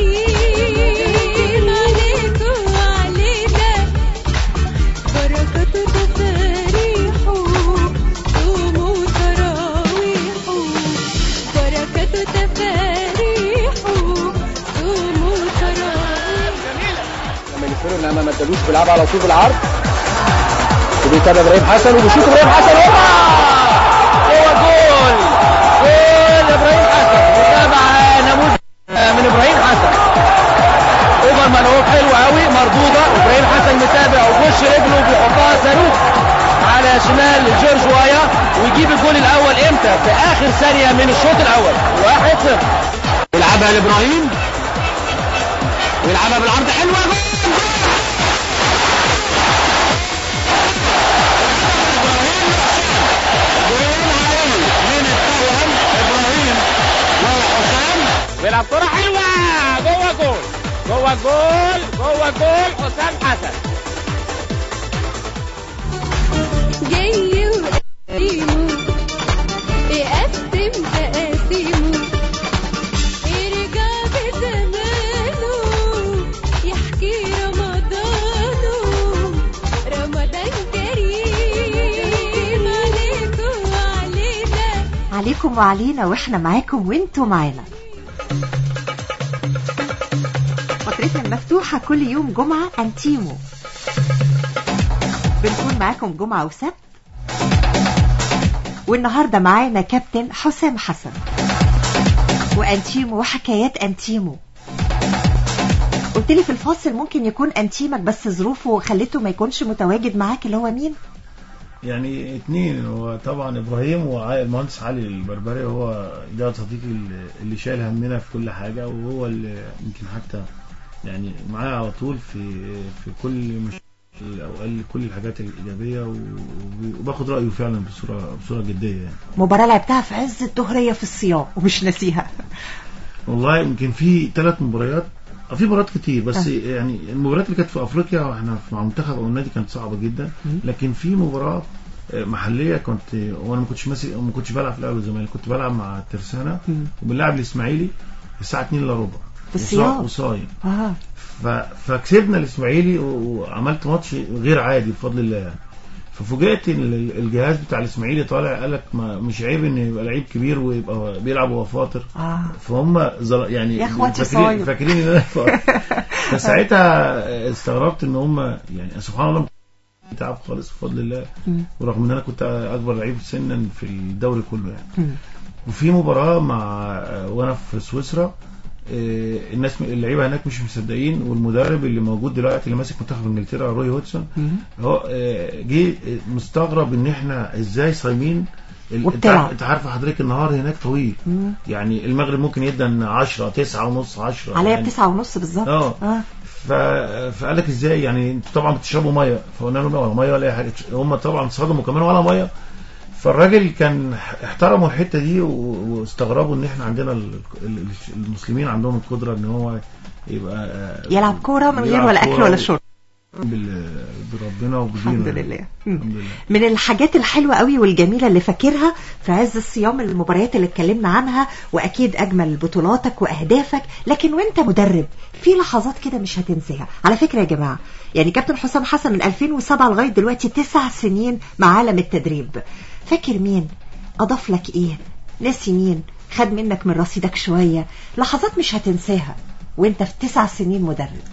كريم عليكم وعلينا بركاته تفاريحه صوموا تراويحه بركاته تفاريحه صوموا تراويحه لما يلفوا انما ما ادالوش بيلعب على طول بالعرض وبيتابع ابراهيم حسن وبيشوط ابراهيم حسن هوبا هو جول جول ابراهيم حسن بيتابع نموذج من ابراهيم حسن اوفر ملعوب حلو قوي مردوده ابراهيم حسن متابع وبوش رجله بيحطها صاروخ على شمال جورج وايا ويجيب الجول الاول امتى في اخر ثانيه من الشوط الاول 1-0 يلعبها لابراهيم ويلعبها بالعرض حلوه جول بيلعب كرة حلوة جوه جول جوه جول جوه جول حسام حسن جاي وقسيمه يقسم تقاسيمه يرجع بزمانه يحكي رمضانه رمضان كريم عليكم وعلينا عليكم وعلينا وإحنا معاكم وإنتوا معانا فترتنا المفتوحة كل يوم جمعة أنتيمو بنكون معاكم جمعة وسبت والنهاردة معانا كابتن حسام حسن وأنتيمو وحكايات أنتيمو قلت لي في الفاصل ممكن يكون أنتيمك بس ظروفه خلته ما يكونش متواجد معاك اللي هو مين؟ يعني اتنين هو طبعا ابراهيم والمهندس علي البربري هو ده صديقي اللي- اللي شايل همنا في كل حاجه وهو اللي يمكن حتى يعني معايا على طول في في كل مش او قال كل الحاجات الايجابيه و- وباخد رايه فعلا بصوره بصوره جديه يعني مباراة لعبتها في عز الظهرية في الصيام ومش ناسيها والله يمكن في ثلاث مباريات أو في مباريات كتير بس آه. يعني المباريات اللي كانت في افريقيا واحنا في- مع المنتخب او النادي كانت صعبه جدا مم. لكن في مباراه آه، محليه كنت وانا ما كنتش ماسك ما كنتش بلعب في الاهلي والزمالك كنت بلعب مع الترسانه مم. وبنلعب الاسماعيلي الساعه 2 الا ربع في الصيام. وصايم اه ف... فكسبنا الاسماعيلي و- وعملت ماتش غير عادي بفضل الله يعني ففوجئت ان ال- الجهاز بتاع الاسماعيلي طالع قال لك ما مش عيب ان يبقى لعيب كبير ويبقى بيلعب وهو فاطر اه فهم زل... يعني يا اخواتي فاكرين صايم. فاكرين ان انا فاطر فساعتها استغربت ان هم يعني سبحان الله تعب خالص بفضل الله مم. ورغم ان انا كنت اكبر لعيب سنا في الدوري كله يعني مم. وفي مباراة مع وانا في سويسرا آه، الناس اللعيبه هناك مش مصدقين والمدرب اللي موجود دلوقتي اللي ماسك منتخب انجلترا روي هودسون مم. هو آه، جه مستغرب ان احنا ازاي صايمين ال- انت وبتلعب. عارف- انت عارفه حضرتك النهار هناك طويل مم. يعني المغرب ممكن يدن 10 9 ونص 10 عليا يعني بتسعة ونص بالظبط اه. اه ف... فقال لك ازاي يعني انتوا طبعا بتشربوا ميه فقلنا لهم لا ولا ميه ولا اي حاجه هم طبعا صدموا كمان ولا ميه فالراجل كان احترموا الحته دي و- واستغربوا ان احنا عندنا ال- ال- المسلمين عندهم القدره ان هو يبقى يلعب كوره من غير يلعب ولا اكل كورة ولا شرب بال- بربنا وبدينه الحمد يعني. لله مم. الحمد لله من الحاجات الحلوة قوي والجميلة اللي فاكرها في عز الصيام المباريات اللي اتكلمنا عنها وأكيد أجمل بطولاتك وأهدافك لكن وانت مدرب في لحظات كده مش هتنساها على فكرة يا جماعة يعني كابتن حسام حسن من 2007 لغاية دلوقتي تسع سنين مع عالم التدريب فاكر مين أضاف لك إيه ناسي مين خد منك من رصيدك شوية لحظات مش هتنساها وانت في تسع سنين مدرب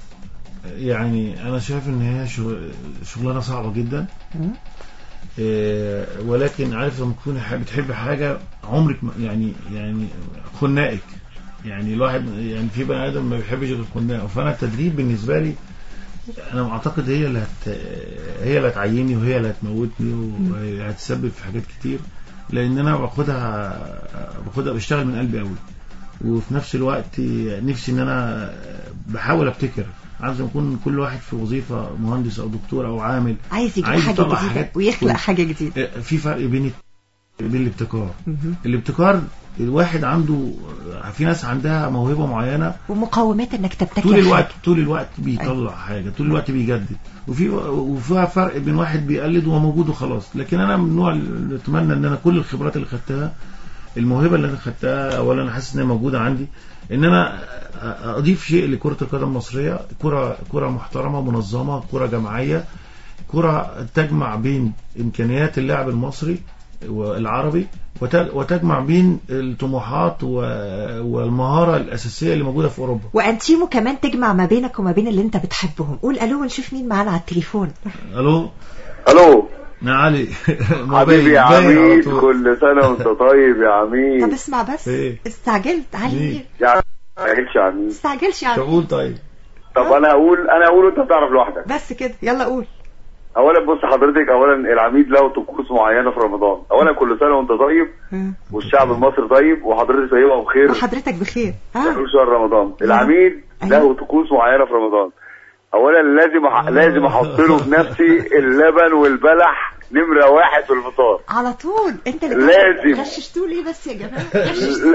يعني انا شايف ان هي شغ- شغلانه صعبه جدا مم. إيه، ولكن عارف لما تكون ح- بتحب حاجه عمرك ما- يعني يعني خناقك يعني الواحد يعني في بني ادم ما بيحبش غير الخناقه فانا التدريب بالنسبه لي انا اعتقد هي اللي هت هي اللي هتعيني وهي اللي هتموتني وهي هتسبب في حاجات كتير لان انا باخدها باخدها بشتغل من قلبي قوي وفي نفس الوقت نفسي ان انا بحاول ابتكر عايز يكون كل واحد في وظيفه مهندس او دكتور او عامل عايز يجيب عايز حاجة يطلع جديدة حاجات ويخلق كويسة. حاجة جديدة في فرق بين بين الابتكار مهم. الابتكار الواحد عنده في ناس عندها موهبه معينه ومقومات انك تبتكر طول الوقت حاجة. طول الوقت بيطلع حاجه طول الوقت بيجدد وفي وفيها فرق بين واحد بيقلد وهو موجود وخلاص لكن انا من النوع اللي اتمنى ان انا كل الخبرات اللي خدتها الموهبه اللي انا خدتها اولا انا حاسس ان هي موجوده عندي ان انا اضيف شيء لكره القدم المصريه كره كره محترمه منظمه كره جماعيه كره تجمع بين امكانيات اللاعب المصري والعربي وت- وتجمع بين الطموحات و- والمهاره الاساسيه اللي موجوده في اوروبا وانتيمو كمان تجمع ما بينك وما بين اللي انت بتحبهم قول الو ونشوف مين معانا على التليفون الو الو يا علي حبيبي يا باين على عميد طول. كل سنه وانت طيب يا طب عميد اسمع بس إيه؟ استعجلت علي مين؟ مين يا عميد ما يعجبش يا عميد استعجلش يا عم تقول طيب طب انا اقول انا اقول وانت بتعرف لوحدك بس كده يلا قول اولا بص حضرتك اولا العميد له طقوس معينه في رمضان اولا كل سنه وانت طيب ها. والشعب المصري طيب وحضرتك طيبه وبخير وحضرتك بخير ها في شهر رمضان العميد أيوة. له طقوس معينه في رمضان اولا لازم أح... لازم احط له في نفسي اللبن والبلح نمره واحد في الفطار على طول انت اللي لازم. غششتوا ليه بس يا جماعه غششتوا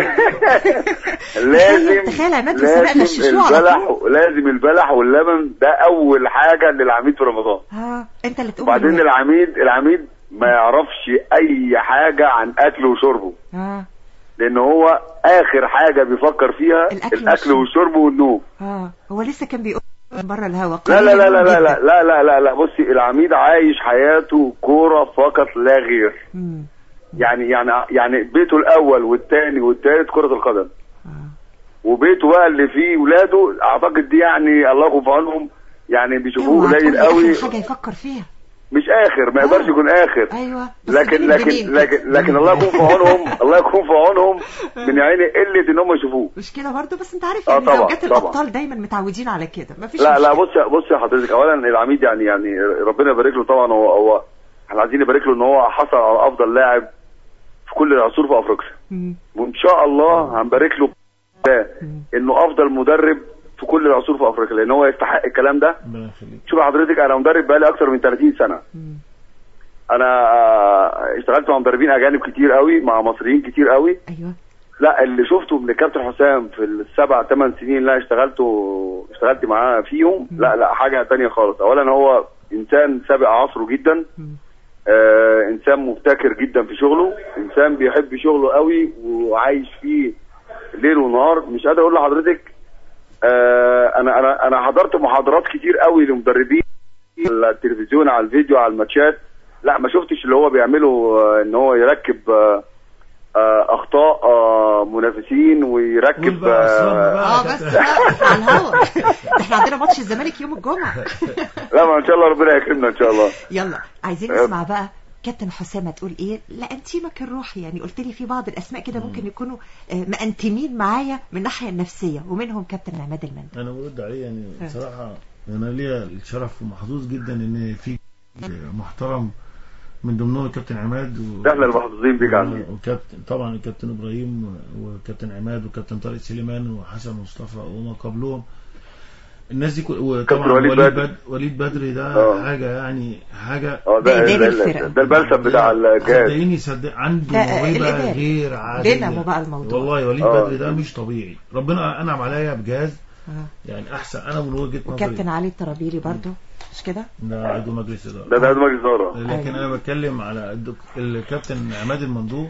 لازم تخيل عماد وسناء لازم غششوه على البلح طول لازم البلح واللبن ده اول حاجه للعميد في رمضان ها انت اللي تقول وبعدين دلوقتي. العميد العميد ما يعرفش اي حاجه عن اكله وشربه ها لان هو اخر حاجه بيفكر فيها الأكل الاكل والشرب. والشرب والنوم ها هو لسه كان بيقول بره الهوا لا لا لا لا لا لا لا لا لا, لا بصي العميد عايش حياته كوره فقط لا غير مم. يعني يعني يعني بيته الاول والثاني والثالث كره القدم آه. وبيته بقى اللي فيه ولاده اعتقد دي يعني الله يكون في عونهم يعني بيشوفوه اوعى قليل تقول قوي آخر حاجه يفكر فيها مش اخر ما يقدرش آه. يكون اخر ايوه بس لكن بين لكن البنين لكن كده. لكن الله يكون في عونهم الله يكون في عونهم من عيني قله ان هم يشوفوه مش كده برضه بس انت عارف آه يعني طبعا، زوجات طبعا. الابطال دايما متعودين على كده مفيش لا لا مشكلة. بص بص يا حضرتك اولا العميد يعني يعني ربنا يبارك له طبعا هو هو احنا عايزين نبارك له ان هو حصل على افضل لاعب في كل العصور في افريقيا مم. وان شاء الله هنبارك له ده انه افضل مدرب في كل العصور في افريقيا لان هو يستحق الكلام ده ربنا يخليك شوف يا حضرتك انا مدرب بقالي اكثر من 30 سنه مم. انا آه، اشتغلت مع مدربين اجانب كتير قوي مع مصريين كتير قوي ايوه لا اللي شفته من الكابتن حسام في السبع ثمان سنين اللي انا اشتغلته اشتغلت معاه فيهم لا لا حاجه تانية خالص اولا هو انسان سابق عصره جدا مم. آه انسان مبتكر جدا في شغله انسان بيحب شغله قوي وعايش فيه ليل ونهار مش قادر اقول لحضرتك آه انا انا انا حضرت محاضرات كتير قوي لمدربين على التلفزيون على الفيديو على الماتشات لا ما شفتش اللي هو بيعمله آه، ان هو يركب آه آه اخطاء آه منافسين قول ويركب بقى أسرارنا آه بقى. اه بس لا على الهوا ده احنا عندنا ماتش الزمالك يوم الجمعه لا ما ان شاء الله ربنا يكرمنا ان شاء الله يلا عايزين نسمع بقى كابتن حسام هتقول ايه لا انتيمك الروحي يعني قلت لي في بعض الاسماء كده ممكن يكونوا آه، مأنتمين معايا من الناحيه النفسيه ومنهم كابتن عماد المندي انا برد عليه يعني بصراحه انا ليا الشرف ومحظوظ جدا ان في محترم من ضمنهم الكابتن عماد و... احنا المحظوظين بيك يا عمي. وكابتن طبعا الكابتن ابراهيم وكابتن عماد وكابتن طارق سليمان وحسن مصطفى وما قبلهم الناس دي كل- كابتن وطبعا وليد وليد بدر. بدر وليد بدري ده آه. حاجه يعني حاجه اه ده ده إداري ده- الفرقة. ده البلسم بتاع الجهاز صدقيني صدق عنده لا، موهبه الإداري. غير عاديه دينامو بقى الموضوع. والله وليد آه. بدري ده مش طبيعي ربنا انعم عليا بجهاز آه. يعني احسن انا من وجهه وكابتن نظري علي الطرابيلي برضو مش كده ده عضو مجلس اداره ده ده مجلس اداره لكن أيوة. انا بتكلم على الدك... الكابتن عماد المندوب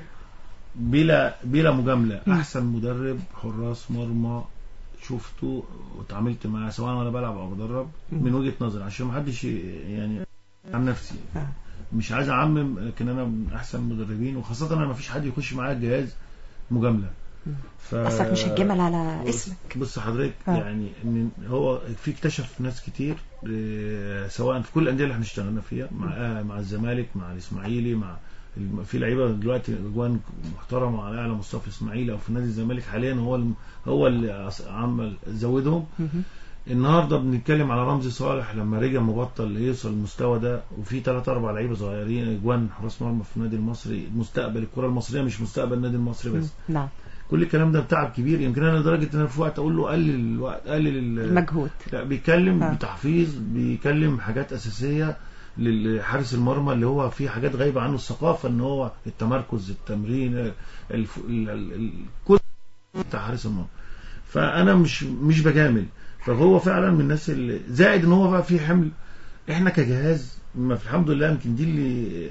بلا بلا مجامله احسن مدرب حراس مرمى شفته واتعاملت معاه سواء وانا بلعب او بدرب من وجهه نظري عشان ما حدش يعني عن نفسي آه. مش عايز اعمم لكن انا من احسن المدربين وخاصه انا ما فيش حد يخش معايا الجهاز مجامله ف... اصلك مش هتجمل على بص- اسمك بص حضرتك آه. يعني ان هو في اكتشف ناس كتير آه، سواء في كل الانديه اللي احنا اشتغلنا فيها مع آه، مع الزمالك مع الاسماعيلي مع الم- في لعيبه دلوقتي اجوان محترمه على اعلى مستوى في الاسماعيلي او في نادي الزمالك حاليا هو الم- هو اللي عص- عمل زودهم مهم. النهارده بنتكلم على رمزي صالح لما رجع مبطل يوصل المستوى ده وفي ثلاث اربع لعيبه صغيرين اجوان حراس مرمى في النادي المصري مستقبل الكره المصريه مش مستقبل النادي المصري بس نعم كل الكلام ده بتعب كبير يمكن انا لدرجه ان انا في وقت اقول له قلل الوقت قلل ال- المجهود لا بيتكلم آه. بتحفيظ بيتكلم حاجات اساسيه للحارس المرمى اللي هو في حاجات غايبه عنه الثقافه ان هو التمركز التمرين الف... ال... ال... ال... كل بتاع حارس المرمى فانا مش مش بجامل فهو فعلا من الناس اللي زائد ان هو بقى في حمل احنا كجهاز ما في الحمد لله يمكن دي اللي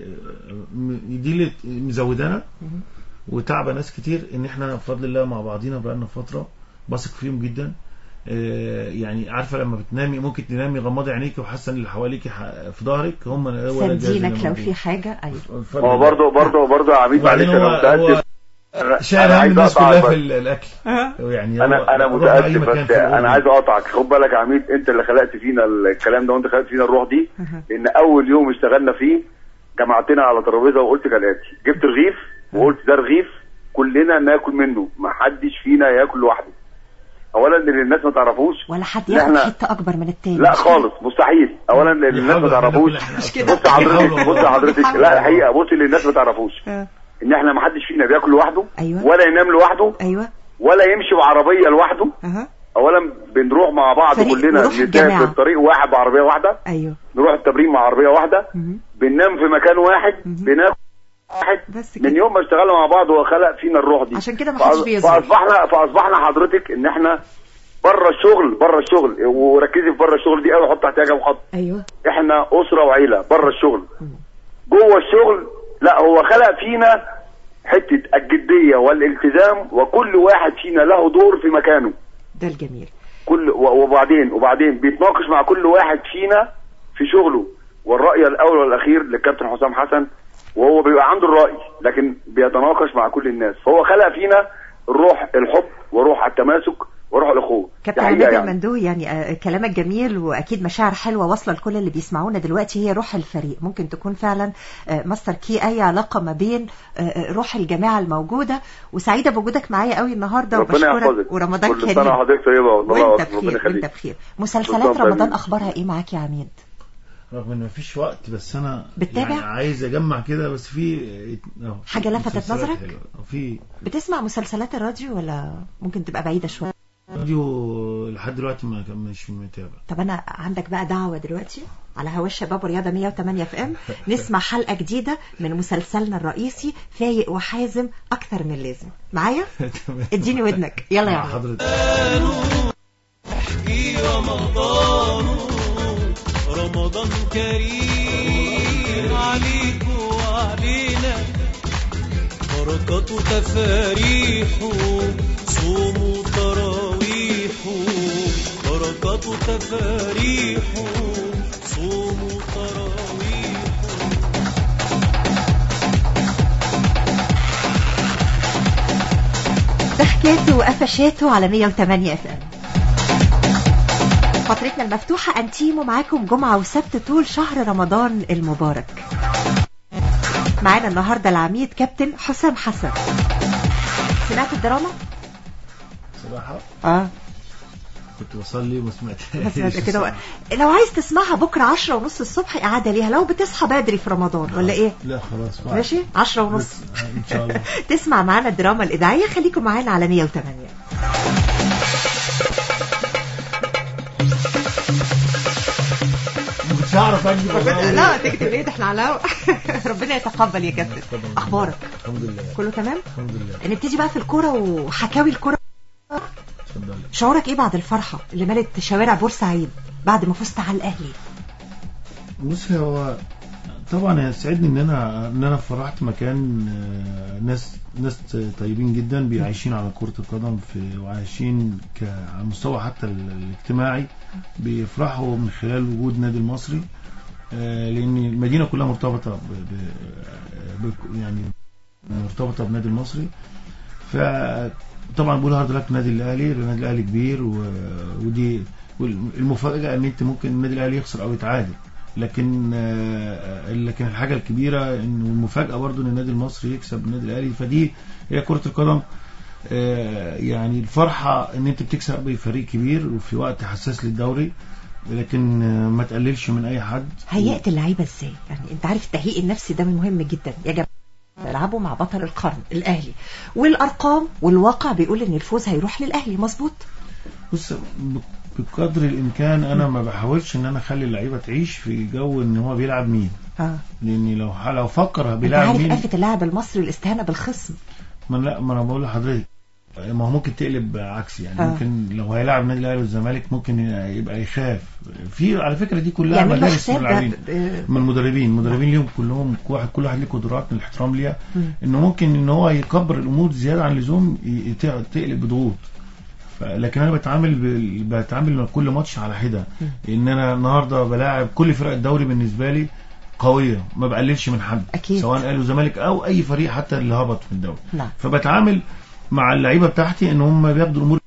دي اللي مزودانا وتعب ناس كتير ان احنا بفضل الله مع بعضينا بقالنا فتره بثق فيهم جدا آه، يعني عارفه لما بتنامي ممكن تنامي غمضي عينيك وحاسه ان اللي حواليك ح- في ظهرك هم هو ده الجهاز اللي سندينك لو موجود. في حاجة أيوة بفضل هو الله. برضه برضه برضه يا عميد معلش وبعدين انا هو, هو متاسف أنا- شايل أنا هم عايز الناس أقطعك كلها بس. في ال- الاكل يعني انا هو- انا روح أي متاسف مكان بس في الأردن. انا عايز اقطعك خد بالك يا عميد انت اللي خلقت فينا الكلام ده وانت خلقت فينا الروح دي أها. لان اول يوم اشتغلنا فيه جمعتنا على ترابيزه وقلت كالاتي جبت رغيف وقلت ده رغيف كلنا ناكل منه ما حدش فينا ياكل لوحده اولا اللي الناس ما تعرفوش ولا حد لا، ياخد إحنا- حتة أكبر من التاني لا مش كده؟ خالص مستحيل اولا اللي الناس ما بيحاولوا- تعرفوش إحنا مش كنا- كده. بص حضرتك بيحاولوا- بص حضرتك بيحاولوا. لا الحقيقه بص اللي الناس ما تعرفوش آه. ان احنا ما حدش فينا بياكل لوحده أيوة. ولا ينام لوحده أيوة ولا يمشي بعربيه لوحده أها اولا بنروح مع بعض فريق كلنا وروح الجماعة. نسافر طريق واحد بعربيه واحده أيوة نروح التمرين مع عربيه واحده مهم. بننام في مكان واحد مهم. بناكل واحد بس كده. من يوم ما اشتغلنا مع بعض هو خلق فينا الروح دي عشان كده ما حدش فأص- بيظهر. فاصبحنا فاصبحنا حضرتك ان احنا بره الشغل بره الشغل وركزي في بره الشغل دي قوي حط تحتها كام خط أيوة احنا اسره وعيله بره الشغل جوه الشغل لا هو خلق فينا حته الجديه والالتزام وكل واحد فينا له دور في مكانه ده الجميل كل و- وبعدين وبعدين بيتناقش مع كل واحد فينا في شغله والرأي الأول والأخير للكابتن حسام حسن وهو بيبقى عنده الرأي لكن بيتناقش مع كل الناس فهو خلق فينا الروح الحب وروح التماسك وروح الأخوة كابتن دي حقيقة عماد يعني. المندوي يعني آه، كلامك جميل واكيد مشاعر حلوه واصله لكل اللي بيسمعونا دلوقتي هي روح الفريق ممكن تكون فعلا آه، ماستر كي اي علاقه ما بين آه، آه، روح الجماعه الموجوده وسعيده بوجودك معايا قوي النهارده ربنا وبشكرك يحفظك ورمضان كل سنة كريم وحضرتك طيبة والله وانت ربنا بخير يخليك وانت بخير مسلسلات شكراً رمضان طيب. اخبارها ايه معاك يا عميد رغم ان مفيش وقت بس انا بتتابع؟ يعني عايز اجمع كده بس في أهو، حاجة لفتت مسلسلات نظرك؟ حلوة. في بتسمع مسلسلات الراديو ولا ممكن تبقى بعيده شويه فيديو لحد دلوقتي ما كان مش متابع طب انا عندك بقى دعوه دلوقتي على هوا الشباب ورياضه 108 اف ام نسمع حلقه جديده من مسلسلنا الرئيسي فايق وحازم اكثر من لازم معايا تمام. اديني ودنك يلا يا مع عم حضرتك في رمضان رمضان كريم عليك وعلينا بركات وتفاريح صوم وتراويح بركات وتفاريح صوم وتراويح ضحكاته وقفشاته على 108 اف ام فترتنا المفتوحة أنتيمو معاكم جمعة وسبت طول شهر رمضان المبارك معانا النهاردة العميد كابتن حسام حسن سمعت الدراما؟ صراحة اه كنت بصلي وما سمعتهاش بس بعد كده بقى. لو عايز تسمعها بكرة عشرة ونص الصبح إعادة ليها لو بتصحى بدري في رمضان ولا إيه؟ لا خلاص بعد. ماشي عشرة ونص بس- ان شاء الله تسمع معانا الدراما الإذاعية خليكم معانا على 108 بعرف اكذب والله. لا تكتب ايه ده احنا على الهوا. ربنا يتقبل يا كابتن اخبارك الحمد لله كله تمام الحمد لله نبتدي بقى في الكوره وحكاوي الكوره اتفضل شعورك ايه بعد الفرحه اللي ملت شوارع بورسعيد بعد ما فزت على الاهلي بص هو طبعا يسعدني ان انا ان انا فرحت مكان آه، ناس ناس طيبين جدا بيعيشين على كرة القدم في وعايشين ك- على المستوى حتى ال- الاجتماعي بيفرحوا من خلال وجود نادي المصري آه، لان المدينة كلها مرتبطة ب ب ب يعني مرتبطة بالنادي المصري فطبعا بقول هارد لك النادي الاهلي النادي الاهلي كبير و... ودي والمفاجأة ان انت ممكن النادي الاهلي يخسر او يتعادل لكن آه، لكن الحاجه الكبيره ان المفاجاه برضو ان النادي المصري يكسب النادي الاهلي فدي هي كره القدم آه، يعني الفرحه ان انت بتكسب فريق كبير وفي وقت حساس للدوري لكن آه، ما تقللش من اي حد هيئت اللعيبه ازاي يعني انت عارف التهيئ النفسي ده من مهم جدا يا جماعه يلعبوا مع بطل القرن الاهلي والارقام والواقع بيقول ان الفوز هيروح للاهلي مظبوط بص ب- بقدر الامكان انا ما بحاولش ان انا اخلي اللعيبه تعيش في جو ان هو بيلعب مين اه لاني لو لو فكر انت بيلعب عارف مين آفة اللاعب المصري الاستهانة بالخصم ما لا ما انا بقول لحضرتك ما هو ممكن تقلب عكسي يعني آه. ممكن لو هيلاعب النادي الاهلي والزمالك ممكن يبقى يخاف في على فكره دي كلها يعمل له مدارس حساب من ده اللاعبين ب- من المدربين المدربين ليهم كلهم كل واحد كل واحد ليه قدرات من الاحترام ليها مم. انه ممكن ان هو يكبر الامور زياده عن اللزوم ي- ت- تقلب بضغوط ف- لكن انا بتعامل بال- بتعامل مع كل ماتش على حده ان انا النهارده بلاعب كل فرق الدوري بالنسبه لي قويه ما بقللش من حد أكيد. سواء اهلي وزمالك او اي فريق حتى اللي هبط في الدوري نعم فبتعامل مع اللعيبه بتاعتي ان هم بياخدوا الامور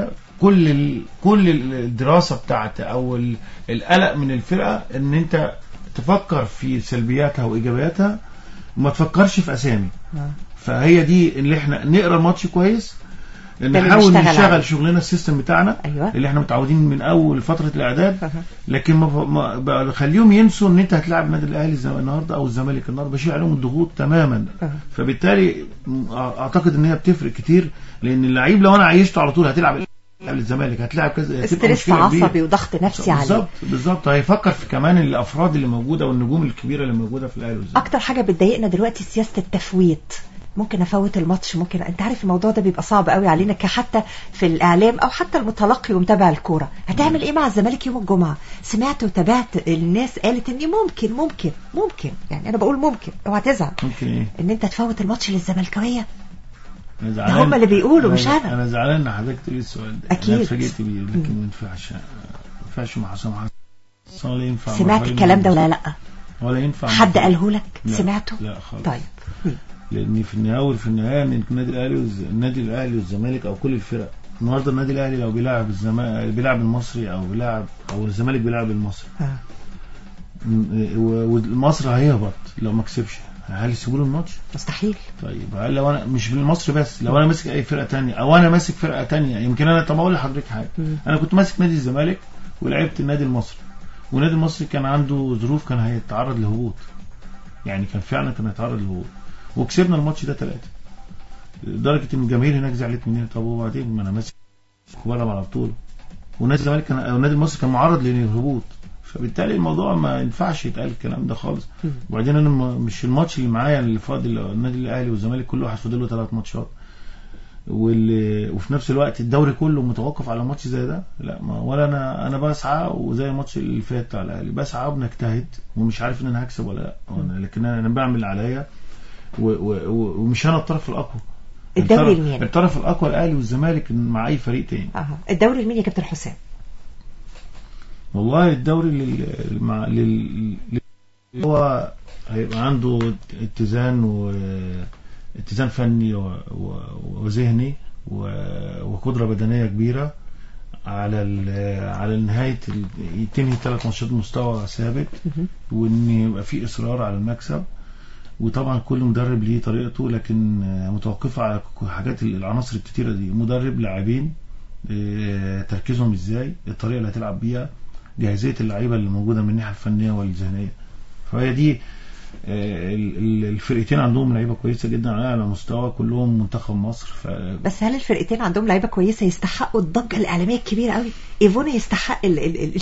كل ال... كل الدراسه بتاعت او ال- القلق من الفرقه ان انت تفكر في سلبياتها وايجابياتها وما تفكرش في اسامي آه. فهي دي اللي احنا نقرا الماتش كويس ده اللي نحاول نشتغل عليه. نشتغل شغلنا السيستم بتاعنا ايوه اللي احنا متعودين من اول فتره الاعداد أها. لكن ما ما بخليهم ينسوا ان انت هتلاعب النادي الاهلي الزم- النهارده او الزمالك النهارده بشيل عليهم الضغوط تماما أها. فبالتالي م- اعتقد ان هي بتفرق كتير لان اللعيب لو انا عيشته على طول هتلعب الأهلي الزمالك هتلاعب كذا هتبقى ستريس مشكلة كبيرة. عصبي وضغط نفسي عليه بالظبط بالظبط هيفكر في كمان الافراد اللي موجوده والنجوم الكبيره اللي موجوده في الاهلي والزمالك اكتر حاجه بتضايقنا دلوقتي سياسه التفويت ممكن افوت الماتش ممكن انت عارف الموضوع ده بيبقى صعب قوي علينا كحتى في الاعلام او حتى المتلقي ومتابع الكوره هتعمل ايه مع الزمالك يوم الجمعه سمعت وتابعت الناس قالت اني ممكن ممكن ممكن يعني انا بقول ممكن اوعى تزعل ممكن ايه ان انت تفوت الماتش للزمالكويه انا ده زعلان هم اللي بيقولوا مش أنا- انا انا زعلان ان حضرتك تقولي السؤال ده أكيد. انا اتفاجئت بيه لكن ما ينفعش ما ينفعش مع حسام حسن ولا ينفع مع سمعت فريق الكلام ده من- ولا لا ولا ينفع مع حد فريق- قاله لك لا. سمعته لا خالص طيب لان في النهايه في النهايه ان النادي الاهلي والز... النادي الاهلي والزمالك او كل الفرق النهارده النادي الاهلي لو بيلاعب الزمالك بيلاعب المصري او بيلاعب او الزمالك بيلاعب المصري آه. م- و- والمصري هيهبط لو ما كسبش هل يسيبوا له الماتش؟ مستحيل طيب هل لو انا مش بالمصري بس لو انا ماسك اي فرقه تانية او انا ماسك فرقه تانية يمكن انا طب اقول لحضرتك حاجه مم. انا كنت ماسك نادي الزمالك ولعبت النادي المصري والنادي المصري كان عنده ظروف كان هيتعرض لهبوط يعني كان فعلا كان هيتعرض لهبوط وكسبنا الماتش ده ثلاثة لدرجة ان الجماهير هناك زعلت مني طب وبعدين ما انا ماسك وبلعب على بطولة ونادي الزمالك كان او النادي المصري كان معرض للهبوط فبالتالي الموضوع ما ينفعش يتقال الكلام ده خالص مم. وبعدين انا م- مش الماتش اللي معايا اللي فاضل النادي الاهلي والزمالك كل واحد فاضل له ثلاث ماتشات واللي وفي نفس الوقت الدوري كله متوقف على ماتش زي ده لا ما ولا انا انا بسعى وزي الماتش اللي فات بتاع الاهلي بسعى وبنجتهد ومش عارف ان انا هكسب ولا لا وأنا- لكن انا أنا بعمل اللي عليا و- و- و- ومش انا الطرف الاقوى الدوري الطرف- لمين؟ الطرف الاقوى الاهلي والزمالك مع اي فريق تاني أها. الدوري لمين يا كابتن حسام والله الدوري لل... مع لل... لل... هو هيبقى عنده اتزان و اتزان فني و... و... وذهني و... وقدرة بدنية كبيرة على ال... على نهاية ال... تنهي ثلاث ماتشات مستوى ثابت مهم. وان يبقى في اصرار على المكسب وطبعا كل مدرب ليه طريقته لكن آه، متوقفة على حاجات العناصر الكتيرة دي مدرب لاعبين آه، تركيزهم ازاي الطريقة اللي هتلعب بيها جاهزية اللعيبة اللي موجودة من الناحية الفنية والذهنية فهي دي آه، ال- ال- الفرقتين عندهم لعيبة كويسة جدا على أعلى مستوى كلهم منتخب مصر ف بس هل الفرقتين عندهم لعيبه كويسه يستحقوا الضجه الاعلاميه الكبيره قوي ايفونا يستحق ال ال ال الش-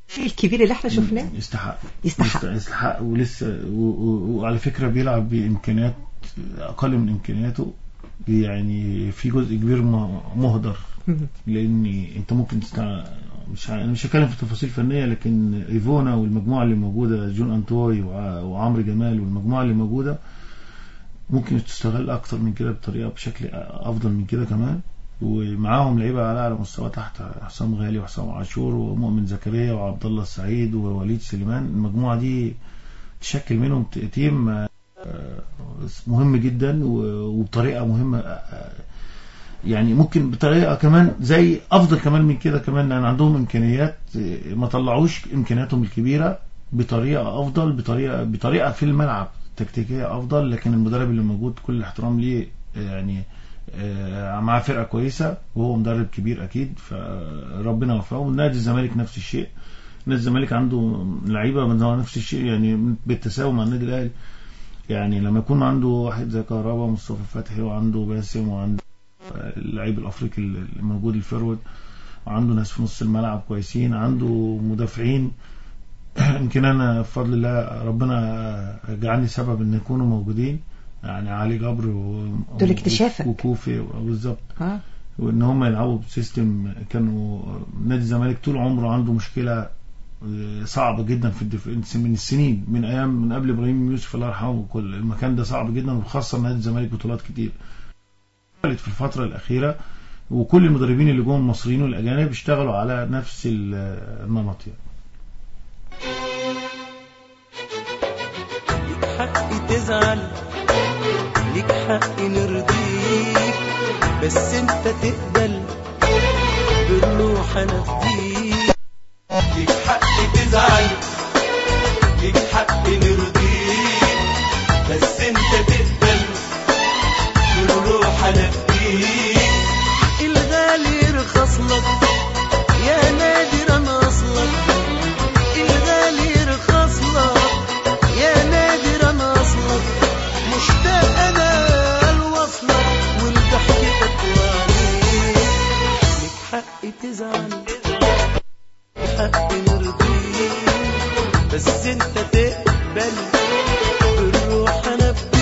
الكبير اللي احنا شفناه يستحق يستحق. يست- يستحق ولسه و- و- وعلى فكرة بيلعب بإمكانيات أقل من إمكانياته يعني في جزء كبير م- مهدر لأن أنت ممكن تستع... مش ه- أنا مش هتكلم في تفاصيل فنية لكن إيفونا والمجموعة اللي موجودة جون أنتوي وع- وعمرو جمال والمجموعة اللي موجودة ممكن تستغل أكتر من كده بطريقة بشكل أفضل من كده كمان ومعاهم لعيبه على اعلى مستوى تحت حسام غالي وحسام عاشور ومؤمن زكريا وعبد الله السعيد ووليد سليمان المجموعه دي تشكل منهم ت- تيم آه، مهم جدا و- وبطريقه مهمه آه، يعني ممكن بطريقه كمان زي افضل كمان من كده كمان لان عندهم امكانيات آه، ما طلعوش امكانياتهم الكبيره بطريقه افضل بطريقه بطريقه في الملعب تكتيكيه افضل لكن المدرب اللي موجود كل الاحترام ليه آه، يعني آه، معاه فرقه كويسه وهو مدرب كبير اكيد فربنا يوفقه ونادي الزمالك نفس الشيء نادي الزمالك عنده لعيبه من زمان نفس الشيء يعني بالتساوي مع النادي الاهلي يعني لما يكون عنده واحد زي كهربا ومصطفى فتحي وعنده باسم وعنده اللعيب الافريقي اللي موجود الفرود وعنده ناس في نص الملعب كويسين عنده مدافعين يمكن انا بفضل الله ربنا جعلني سبب ان يكونوا موجودين يعني علي جبر و... دول اكتشافك. وكوفي بالظبط ها وان هم يلعبوا بسيستم كانوا نادي الزمالك طول عمره عنده مشكله آه، صعبه جدا في الدفاع من السنين من ايام من قبل ابراهيم يوسف الله يرحمه وكل المكان ده صعب جدا وخاصه نادي الزمالك بطولات كتير في الفتره الاخيره وكل المدربين اللي جم المصريين والاجانب اشتغلوا على نفس ال- النمط يعني ليك حق تزعل ليك حق نرضيك بس انت تقبل بالروح انا فديك ليك حق تزعل ليك حق نرضيك بس انت تقبل بالروح انا فيك الغالي يرخص لك يا نادر انا اصلك الغالي يرخص لك يا نادر انا اصلك مشتاق انا لوصلك والضحكتك وعليك ليك حق تزعل حق نرضيك بس انت تقبل بالروح انا بديك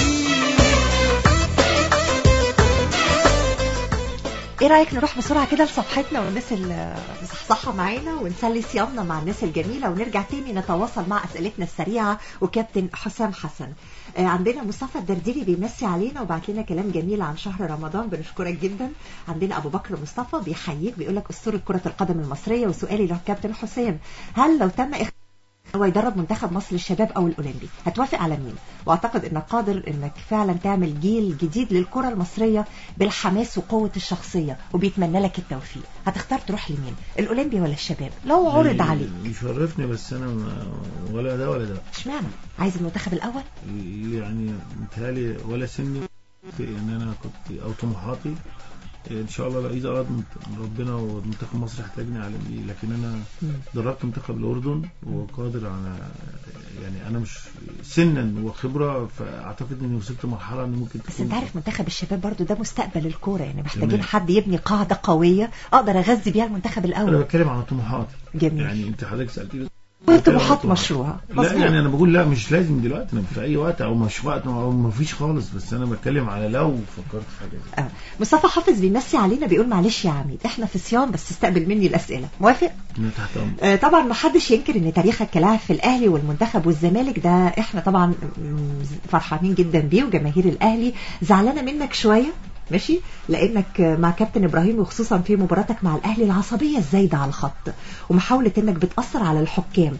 ايه رايك نروح بسرعه كده لصفحتنا والناس اللي مصحصحه معانا ونسلي صيامنا مع الناس الجميله ونرجع تاني نتواصل مع اسئلتنا السريعه وكابتن حسام حسن آه، عندنا مصطفى الدرديري بيمسي علينا وبعت لنا كلام جميل عن شهر رمضان بنشكرك جدا عندنا ابو بكر مصطفى بيحييك بيقول لك اسطوره كره القدم المصريه وسؤالي للكابتن حسام هل لو تم إخ... هو يدرب منتخب مصر الشباب او الاولمبي هتوافق على مين واعتقد انك قادر انك فعلا تعمل جيل جديد للكره المصريه بالحماس وقوه الشخصيه وبيتمنى لك التوفيق هتختار تروح لمين الاولمبي ولا الشباب لو عرض عليك يشرفني بس انا ما- ولا ده ولا ده اشمعنى عايز المنتخب الاول يعني متهيألي ولا سني في ان انا كنت او طموحاتي ان شاء الله لو اذا اراد من ربنا والمنتخب مصر يحتاجني على دي لكن انا دربت منتخب الاردن وقادر على يعني انا مش سنا وخبره فاعتقد اني وصلت لمرحله ان ممكن بس تكون انت عارف منتخب الشباب برضو ده مستقبل الكوره يعني محتاجين تمام. حد يبني قاعده قويه اقدر اغذي بيها المنتخب انا الاول بتكلم على طموحاتي جميل يعني انت حضرتك سالتني والطموحات مشروع لا مظبوط. يعني انا بقول لا مش لازم دلوقتي انا في اي وقت او مش وقت او ما فيش خالص بس انا بتكلم على لو فكرت في حاجه زي آه. مصطفى حافظ بيمسي علينا بيقول معلش يا عميد احنا في صيام بس استقبل مني الاسئله موافق انا تحت امر آه، طبعا ما حدش ينكر ان تاريخك كلاعب في الاهلي والمنتخب والزمالك ده احنا طبعا م- فرحانين جدا بيه وجماهير الاهلي زعلانه منك شويه ماشي لانك مع كابتن ابراهيم وخصوصا في مباراتك مع الاهلي العصبيه الزايده على الخط ومحاوله انك بتاثر على الحكام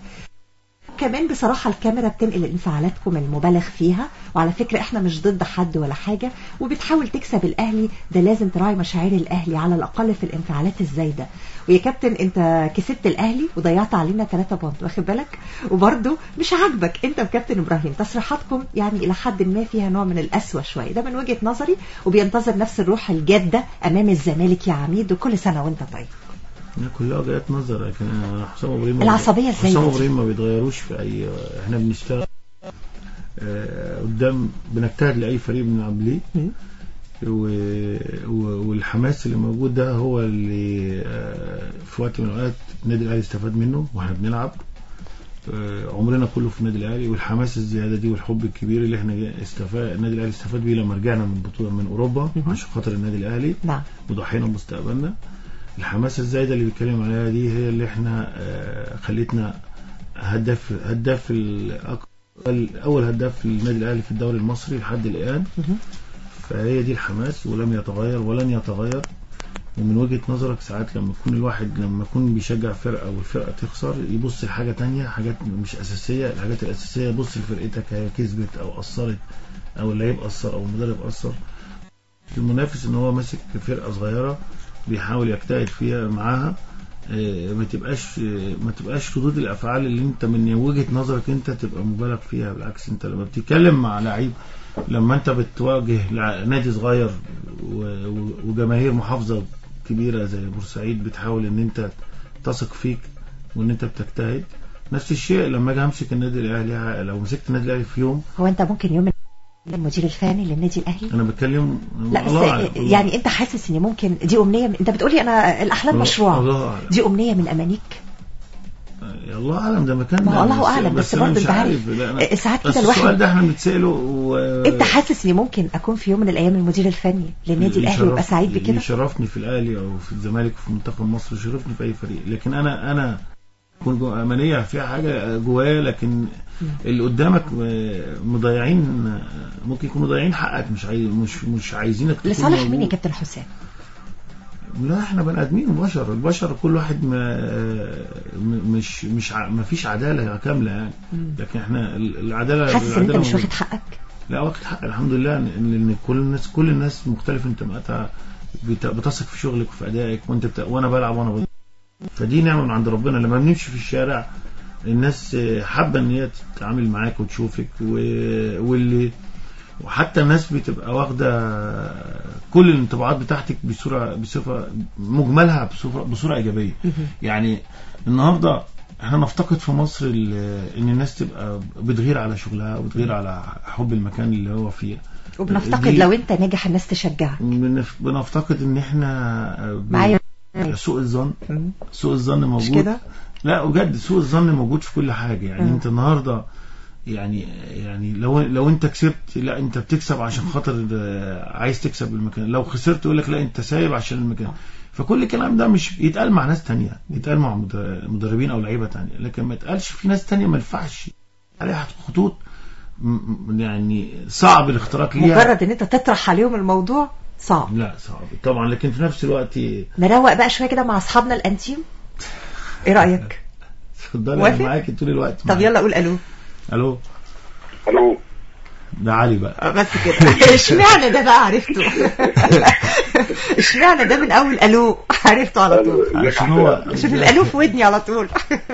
كمان بصراحة الكاميرا بتنقل انفعالاتكم المبالغ فيها وعلى فكرة احنا مش ضد حد ولا حاجة وبتحاول تكسب الاهلي ده لازم تراعي مشاعر الاهلي على الاقل في الانفعالات الزايدة ويا كابتن انت كسبت الاهلي وضيعت علينا 3 بونت واخد بالك وبرده مش عاجبك انت وكابتن ابراهيم تصريحاتكم يعني الى حد ما فيها نوع من القسوة شوية ده من وجهة نظري وبينتظر نفس الروح الجادة امام الزمالك يا عميد وكل سنة وانت طيب هي كلها وجهات نظر لكن أنا حسام ابراهيم ما- العصبية الزايدة حسام دي. ابراهيم ما بيتغيروش في اي احنا بنشتغل آه، قدام بنجتهد لاي فريق بنلعب ليه مم. و- و- والحماس اللي موجود ده هو اللي آه، في وقت من الاوقات النادي الاهلي استفاد منه واحنا بنلعب آه، عمرنا كله في النادي الاهلي والحماس الزياده دي والحب الكبير اللي احنا جا- استفاد النادي الاهلي استفاد بيه لما رجعنا من بطوله من اوروبا مهم. عشان خاطر النادي الاهلي نعم وضحينا بمستقبلنا الحماسه الزايده اللي بيتكلم عليها دي هي اللي احنا آه، خلتنا هداف هداف الأك- اول هداف في النادي الاهلي في الدوري المصري لحد الان مهم. فهي دي الحماس ولم يتغير ولن يتغير ومن وجهة نظرك ساعات لما يكون الواحد لما يكون بيشجع فرقة والفرقة تخسر يبص لحاجة تانية حاجات مش أساسية الحاجات الأساسية يبص لفرقتك هي كسبت أو قصرت أو اللعيب قصر أو المدرب قصر المنافس إن هو ماسك فرقة صغيرة بيحاول يجتهد فيها معاها آه، ما تبقاش آه، ما تبقاش ردود الافعال اللي انت من وجهة نظرك انت تبقى مبالغ فيها بالعكس انت لما بتتكلم مع لعيب لما انت بتواجه لع- نادي صغير و- و- وجماهير محافظة كبيرة زي بورسعيد بتحاول ان انت تثق فيك وان انت بتجتهد نفس الشيء لما اجي امسك النادي الاهلي لو مسكت النادي الاهلي في يوم هو انت ممكن يوم المدير الفني للنادي الاهلي انا بتكلم لا الله بس أعلم. يعني انت حاسس ان ممكن دي امنيه انت بتقولي انا الاحلام مشروع الله اعلم دي امنيه من امانيك يا الله اعلم ده مكان ما هو الله أعلم، بس أنا برضه مش أنت عارف، لا أنا- آه، ساعات كده بس الواحد- السؤال ده احنا بنتساله و... انت حاسس اني ممكن اكون في يوم من الايام المدير الفني للنادي الاهلي وابقى يشرف- سعيد بكده يشرفني في الاهلي او في الزمالك في منتخب مصر يشرفني في اي فريق لكن انا انا يكون جو- امانيه فيها حاجه جوايا لكن اللي قدامك آه، مضيعين آه، ممكن يكونوا مضيعين حقك مش عايز مش مش عايزينك تكون لصالح مين يا موجود. كابتن حسام لا احنا بني ادمين وبشر البشر كل واحد ما م- مش مش ع- ما فيش عداله كامله يعني لكن احنا ال- العداله حاسس ان انت العدالة مش موجودة. واخد حقك لا واخد حق الحمد لله ان إن كل الناس كل الناس مختلف انتماءاتها بت- بتثق في شغلك وفي ادائك وانت بت... وانا بلعب وانا بضيع فدي نعمه من عند ربنا لما بنمشي في الشارع الناس آه، حابه ان هي تتعامل معاك وتشوفك و... واللي وحتى الناس بتبقى واخده كل الانطباعات بتاعتك بصوره بصفه مجملها بصوره بصوره ايجابيه يعني النهارده احنا نفتقد في مصر ال- ان الناس تبقى بتغير على شغلها وبتغير على حب المكان اللي هو فيه وبنفتقد دي- لو انت ناجح الناس تشجعك بنف- بنفتقد ان احنا ب- معايا سوء الظن مم. سوء الظن مش موجود كده لا بجد سوء الظن موجود في كل حاجه يعني مم. انت النهارده يعني يعني لو لو انت كسبت لا انت بتكسب عشان خاطر آه، عايز تكسب المكان لو خسرت يقول لك لا انت سايب عشان المكان فكل الكلام ده مش يتقال مع ناس تانية يتقال مع مد- مدربين او لعيبه تانية لكن ما يتقالش في ناس تانية ما ينفعش عليها خطوط م- م- يعني صعب الاختراق ليها مجرد ان انت تطرح عليهم الموضوع صعب لا صعب طبعا لكن في نفس الوقت نروق بقى شويه كده مع اصحابنا الانتيم ايه رايك اتفضلي موافق؟ انا معاكي طول الوقت طب معاكي. يلا قول الو الو الو ده علي بقى بس كده اشمعنى ده بقى عرفته اشمعنى ده من اول الو عرفته على طول عشان هو عشان الالو في ودني على طول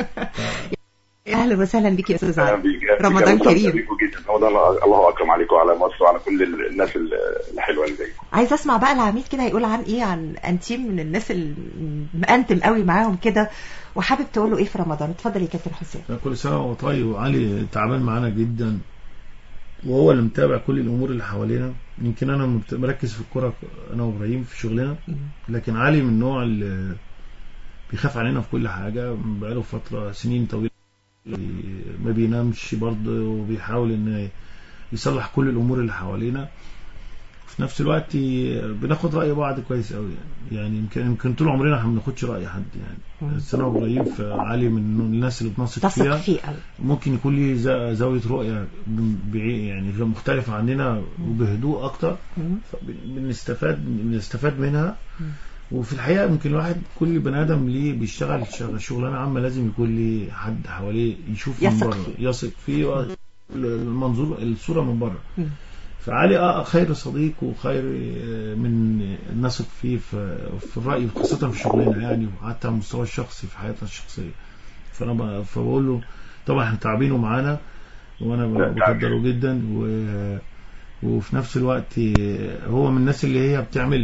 اهلا وسهلا بك يا استاذ علي رمضان كريم جدا رمضان الله اكرم عليكم وعلى مصر وعلى كل الناس الحلوه اللي زيكم عايز اسمع بقى العميد كده هيقول عن ايه عن انتيم من الناس المأنتم قوي معاهم كده وحابب تقول له ايه في رمضان اتفضل يا كابتن حسين كل سنه وهو طيب وعلي تعبان معانا جدا وهو اللي متابع كل الامور اللي حوالينا يمكن انا مبت- مركز في الكوره انا وابراهيم في شغلنا لكن علي من النوع اللي بيخاف علينا في كل حاجه بقاله فتره سنين طويله ما بينامش برضه وبيحاول ان يصلح كل الامور اللي حوالينا في نفس الوقت بناخد راي بعض كويس قوي يعني يعني يمكن يمكن طول عمرنا احنا ما بناخدش راي حد يعني بس انا وابراهيم في علي من الناس اللي بنثق تثق فيها فيه قوي ممكن يكون ليه ز- زاويه رؤيه بعيد يعني مختلفه عننا وبهدوء اكتر بنستفاد بنستفاد منها وفي الحقيقه يمكن الواحد كل بني ادم ليه بيشتغل شغ- شغلانه عامه لازم يكون ليه حد حواليه يشوف من يثق بره فيه. يثق فيه المنظور الصوره من بره مم. فعلي اه خير صديق وخير آه، من نثق فيه في في الراي خاصه في شغلنا يعني وحتى على المستوى الشخصي في حياتنا الشخصيه فانا ب- فبقول له طبعا احنا تعبينه معانا وانا ب- بقدره جدا و وفي نفس الوقت آه، هو من الناس اللي هي بتعمل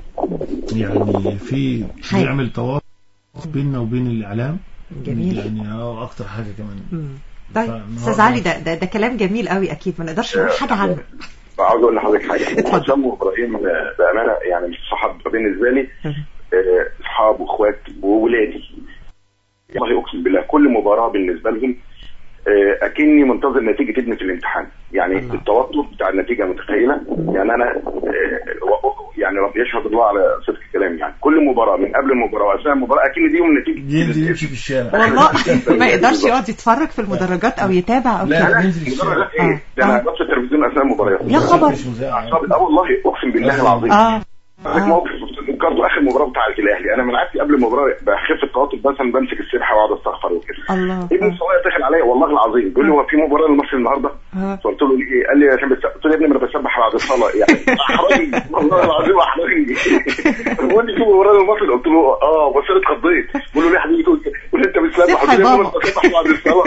يعني في حاجة. بيعمل تواصل بيننا وبين الاعلام جميل يعني اه اكتر حاجه كمان مم. طيب فالنهاردة- استاذ علي ده, ده ده كلام جميل قوي اكيد ما نقدرش نقول حاجه عنه عاوز اقول لحضرتك حاجه اتفضل. حسام وابراهيم آه، بامانه يعني مش صحاب بالنسبه لي آه، اصحاب واخوات وولادي والله اقسم بالله كل مباراه بالنسبه لهم آه، اكني منتظر نتيجه ابني في الامتحان يعني الله. التوتر بتاع النتيجه متخيله يعني انا آه، و- يعني رب يشهد الله على صدق كلامي يعني كل مباراه من قبل المباراه واثناء المباراه اكن دي يوم نتيجه ينزل يمشي في الشارع والله ما يقدرش يقعد يتفرج في المدرجات او يتابع او لا كده لا ينزل الشارع مدرجات ايه؟ ده انا بص التلفزيون اثناء المباريات يا خبر. مش مذيع. أعصابي- اه والله اقسم بالله العظيم اه عندك آه. موقف فكرته اخر مباراه بتاعت الاهلي انا من عادتي قبل المباراه بخف التوتر مثلا بمسك السبحه واقعد استغفر وكده الله ابني الصغير دخل عليا والله العظيم بيقول لي هو في مباراه لمصر النهارده آه. قلت له ايه قال لي عشان بس قلت له يا ابني ما انا بسبح بعد الصلاه يعني احرجني والله العظيم احرجني بيقول لي في مباراه لمصر قلت له اه بس انا اتخضيت بقول له ليه يا حبيبي تقول بيقول لي انت بتسبح سبح قلت له يا يا ابني بابا. انا بسبح بعد الصلاه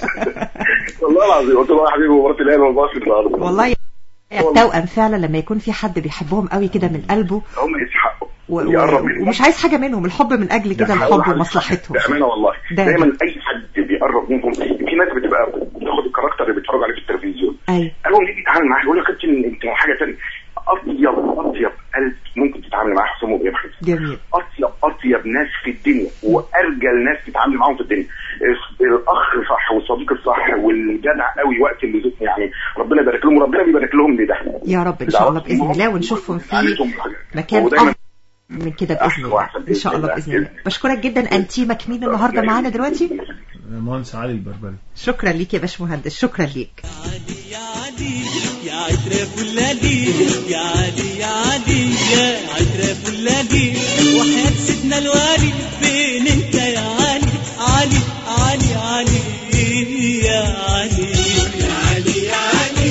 والله العظيم قلت له يا حبيبي مباراه الاهلي والمصري النهارده والله التوأم فعلا لما يكون في حد بيحبهم قوي كده من قلبه هم يستحقوا و... يقرب و... منهم ومش عايز حاجة منهم الحب من أجل كده ده الحب هقول لحضرتك ومصلحتهم بامانه والله ده- دايما اي حد بيقرب منهم في ناس بتبقى بتاخد الكاركتر اللي بيتفرج عليه في التلفزيون أيوة اول ما يجي يتعامل معاه يقول لك كابتن انت حاجه ثانيه اطيب اطيب قلب ممكن تتعامل معاه حسام وابراهيم حسن جميل اطيب اطيب ناس في الدنيا وارجل ناس تتعامل معاهم في الدنيا الاخ صح والصديق الصح والجدع قوي وقت اللزوم يعني ربنا يبارك لهم وربنا بيبارك لهم لده يا رب إن شاء الله بإذن الله ونشوفهم في مكان ودايما أفضل من كده بإذن أحسن الله وأحسن إن شاء بإذن الله الله. بإذن الله بشكرك جدا أنتيمك مين النهاردة معانا دلوقتي مهندس علي البربري شكرا ليك يا باشمهندس شكرا ليك يا علي يا عترة فلاني يا علي يا علي يا عترة فلاني وحياة سيدنا الوالي فين انت يا علي علي علي علي يا علي يا علي يا علي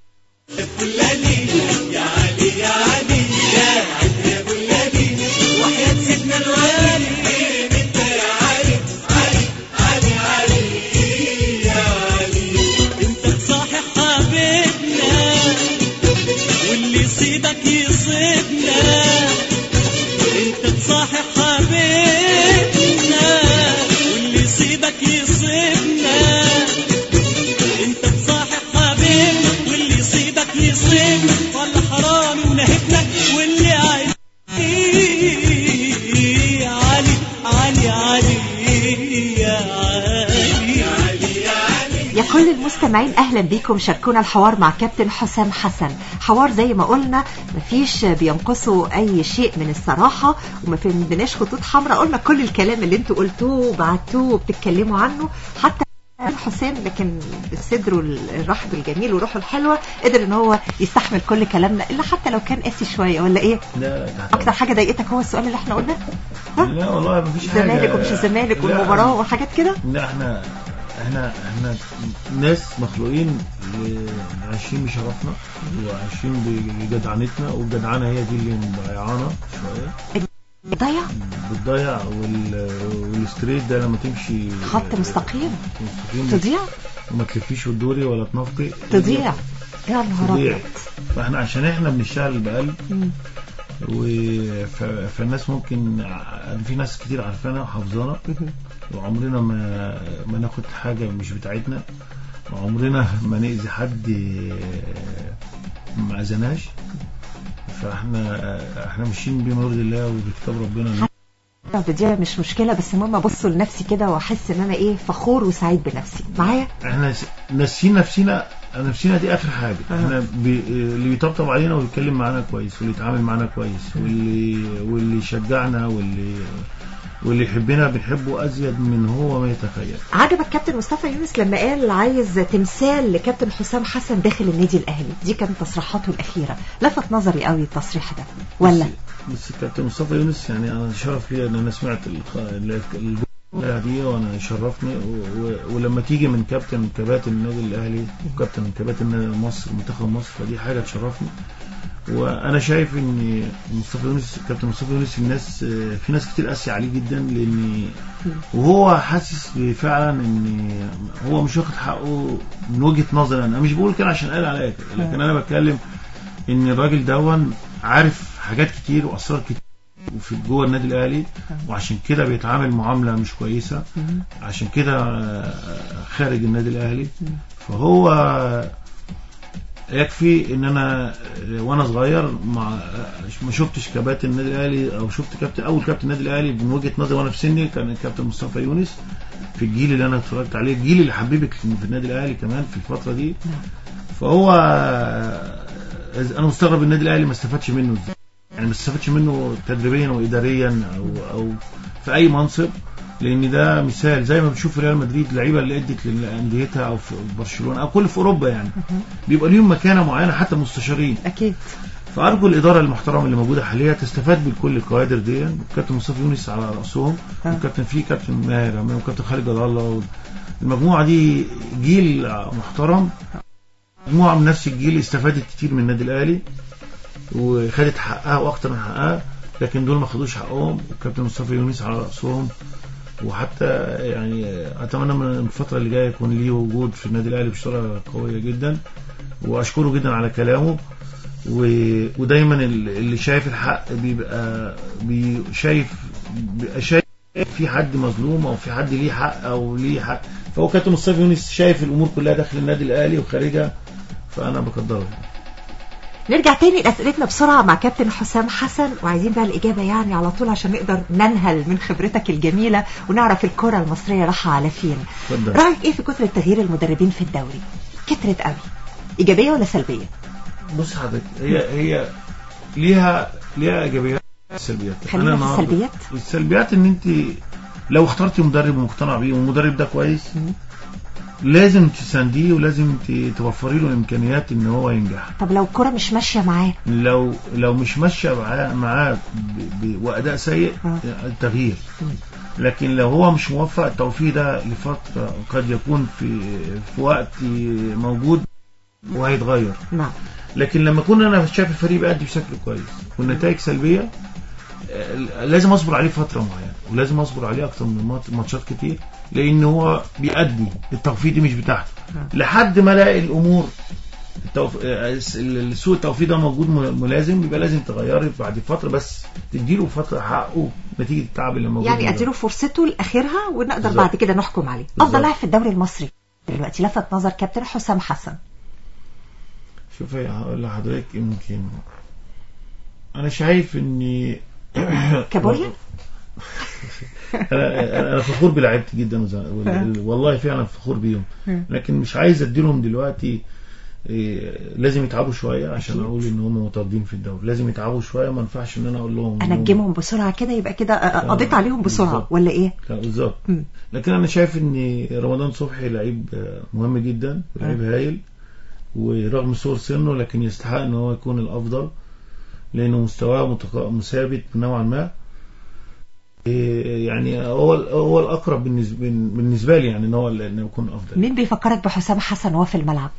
فلاني يا علي يا علي يا عترة فلاني وحياة سيدنا الوالي فين انت يا علي علي علي علي يا علي انت تصاحب حبيبنا واللي يصيبك يصيبنا انت تصاحب حبيبنا واللي يصيبك يصيبنا انت تصاحب حبيبنا واللي يصيبك يصيبنا ولا حرامي ونهبنا واللي عايز علي علي علي يا علي علي يا علي يا كل المستمعين اهلا بيكم شاركونا الحوار مع كابتن حسام حسن حوار زي ما قلنا مفيش بينقصه اي شيء من الصراحه وما فيش خطوط حمراء قلنا كل الكلام اللي انتوا قلتوه وبعتوه وبتتكلموا عنه حتى حسام لكن بصدره الرحب الجميل وروحه الحلوه قدر ان هو يستحمل كل كلامنا الا حتى لو كان قاسي شويه ولا ايه لا اكتر حاجه ضايقتك هو السؤال اللي احنا قلناه ها؟ لا والله مفيش حاجه الزمالك ومش الزمالك لا، والمباراه وحاجات كده لا احنا احنا احنا ناس مخلوقين ل- عايشين بشرفنا وعايشين بجدعنتنا والجدعنه هي دي اللي مضيعانا شويه ضيع بتضيع وال... والستريت ده لما تمشي خط مستقيم مستقيم تضيع وما تلفيش وتدوري ولا تنفقي تضيع يا نهار تضيع ابيض فاحنا عشان احنا بنشتغل بقلب مم. و... ف... فالناس ممكن ع- في ناس كتير عارفانا وحافظانا وعمرنا ما ما ناخد حاجة مش بتاعتنا وعمرنا ما نأذي حد ما أذناش فاحنا احنا ماشيين بما يرضي الله وبكتاب ربنا دي مش مشكله بس المهم ابص لنفسي كده واحس ان انا ايه فخور وسعيد بنفسي معايا احنا س- ناسيين نفسنا نفسنا دي اخر حاجه احنا بي... اللي بيطبطب علينا ويتكلم معانا كويس واللي يتعامل معانا كويس واللي واللي يشجعنا واللي واللي يحبنا بنحبه ازيد من هو ما يتخيل عجبك كابتن مصطفى يونس لما قال عايز تمثال لكابتن حسام حسن داخل النادي الاهلي دي كانت تصريحاته الاخيره لفت نظري قوي التصريح ده ولا بس, بس كابتن مصطفى يونس يعني انا شرف لي ان انا سمعت الخ- ال- الجمله دي وانا يشرفني و... و... ولما تيجي من كابتن من كباتن النادي الاهلي وكابتن من كباتن مصر منتخب مصر فدي حاجه تشرفني وانا شايف ان مصطفى يونس كابتن مصطفى يونس الناس في ناس كتير قاسيه عليه جدا لان وهو حاسس فعلا ان هو مش واخد حقه من وجهه نظري انا مش بقول كده عشان قال عليا كده، لكن انا بتكلم ان الراجل دون عارف حاجات كتير واسرار كتير وفي جوه النادي الاهلي وعشان كده بيتعامل معامله مش كويسه عشان كده آه، خارج النادي الاهلي فهو يكفي ان انا وانا صغير ما ما شفتش كباتن النادي الاهلي او شفت كابتن اول كابتن النادي الاهلي من وجهه نظري وانا في سني كان الكابتن مصطفى يونس في الجيل اللي انا اتفرجت عليه الجيل اللي حببك في النادي الاهلي كمان في الفتره دي فهو انا مستغرب النادي الاهلي ما استفادش منه ازاي يعني ما استفادش منه تدريبيا واداريا او او في اي منصب لان ده مثال زي ما بنشوف في ريال مدريد اللعيبه اللي ادت لانديتها او في برشلونه او كل في اوروبا يعني بيبقى ليهم مكانه معينه حتى مستشارين اكيد فارجو الاداره المحترمه اللي موجوده حاليا تستفاد من كل الكوادر دي وكابتن مصطفى يونس على راسهم آه. وكابتن في كابتن ماهر أمام وكابتن خالد جلال الله المجموعه دي جيل محترم مجموعه من نفس الجيل استفادت كتير من النادي الاهلي وخدت حقها واكتر من حقها لكن دول ما خدوش حقهم وكابتن مصطفى يونس على راسهم وحتى يعني اتمنى من الفتره اللي جايه يكون ليه وجود في النادي الاهلي بصوره قويه جدا واشكره جدا على كلامه و... ودايما ال- اللي شايف الحق بيبقى بي... شايف بيبقى شايف في حد مظلوم او في حد ليه حق او ليه حق فهو كابتن مصطفى يونس شايف الامور كلها داخل النادي الاهلي وخارجها فانا بقدره نرجع تاني لأسئلتنا بسرعة مع كابتن حسام حسن وعايزين بقى الإجابة يعني على طول عشان نقدر ننهل من خبرتك الجميلة ونعرف الكرة المصرية رايحة على فين اتفضل. رأيك إيه في كثرة تغيير المدربين في الدوري كترت قوي إيجابية ولا سلبية بص حضرتك هي هي ليها ليها ايجابيات وسلبيات خلينا في النهاردة- السلبيات. السلبيات ان انت لو اخترتي مدرب ومقتنع بيه والمدرب ده كويس لازم تسانديه ولازم ت- توفري له امكانيات ان هو ينجح طب لو الكرة مش ماشية معاه لو لو مش ماشيه معاه معاه ب- ب- واداء سيء آه. التغيير لكن لو هو مش موفق التوفيق ده لفتره قد يكون في في وقت موجود وهيتغير نعم لكن لما كنا انا شايف الفريق بيأدي بشكل كويس والنتائج سلبيه آه، لازم اصبر عليه فتره معينه ولازم اصبر عليه اكتر من مات- ماتشات كتير لان هو بيأدي التوفيق دي مش بتاعته لحد ما الاقي الامور التوف... آه، الس- ال- سوء التوفيق ده موجود م- ملازم يبقى لازم تغيري بعد فتره بس تديله فتره حقه نتيجه التعب اللي موجود يعني دلوقتي. أديله فرصته لآخرها ونقدر بالظبط. بعد كده نحكم عليه بالظبط. أفضل لاعب في الدوري المصري دلوقتي لفت نظر كابتن حسام حسن شوفي هقول لحضرتك يمكن انا شايف اني كابوريا انا انا فخور بلعيبتي جدا وز- وال- والله فعلا فخور بيهم لكن مش عايز اديلهم دلوقتي إيه، لازم يتعبوا شويه عشان اقول ان هم مطاردين في الدوري لازم يتعبوا شويه ما ينفعش ان انا اقول لهم إن هم- أنجمهم بسرعة كده يبقى كده آه، قضيت عليهم بسرعة بالظبط. ولا إيه لا، بالظبط مم. لكن انا شايف ان رمضان صبحي لعيب آه، مهم جدا لعيب هايل ورغم صغر سنه لكن يستحق ان هو يكون الافضل لانه مستواه متق- مثابت نوعا ما إيه، يعني هو هو الاقرب بالنسبه بالنسبه لي يعني ان هو انه يكون افضل مين بيفكرك بحسام حسن وهو في الملعب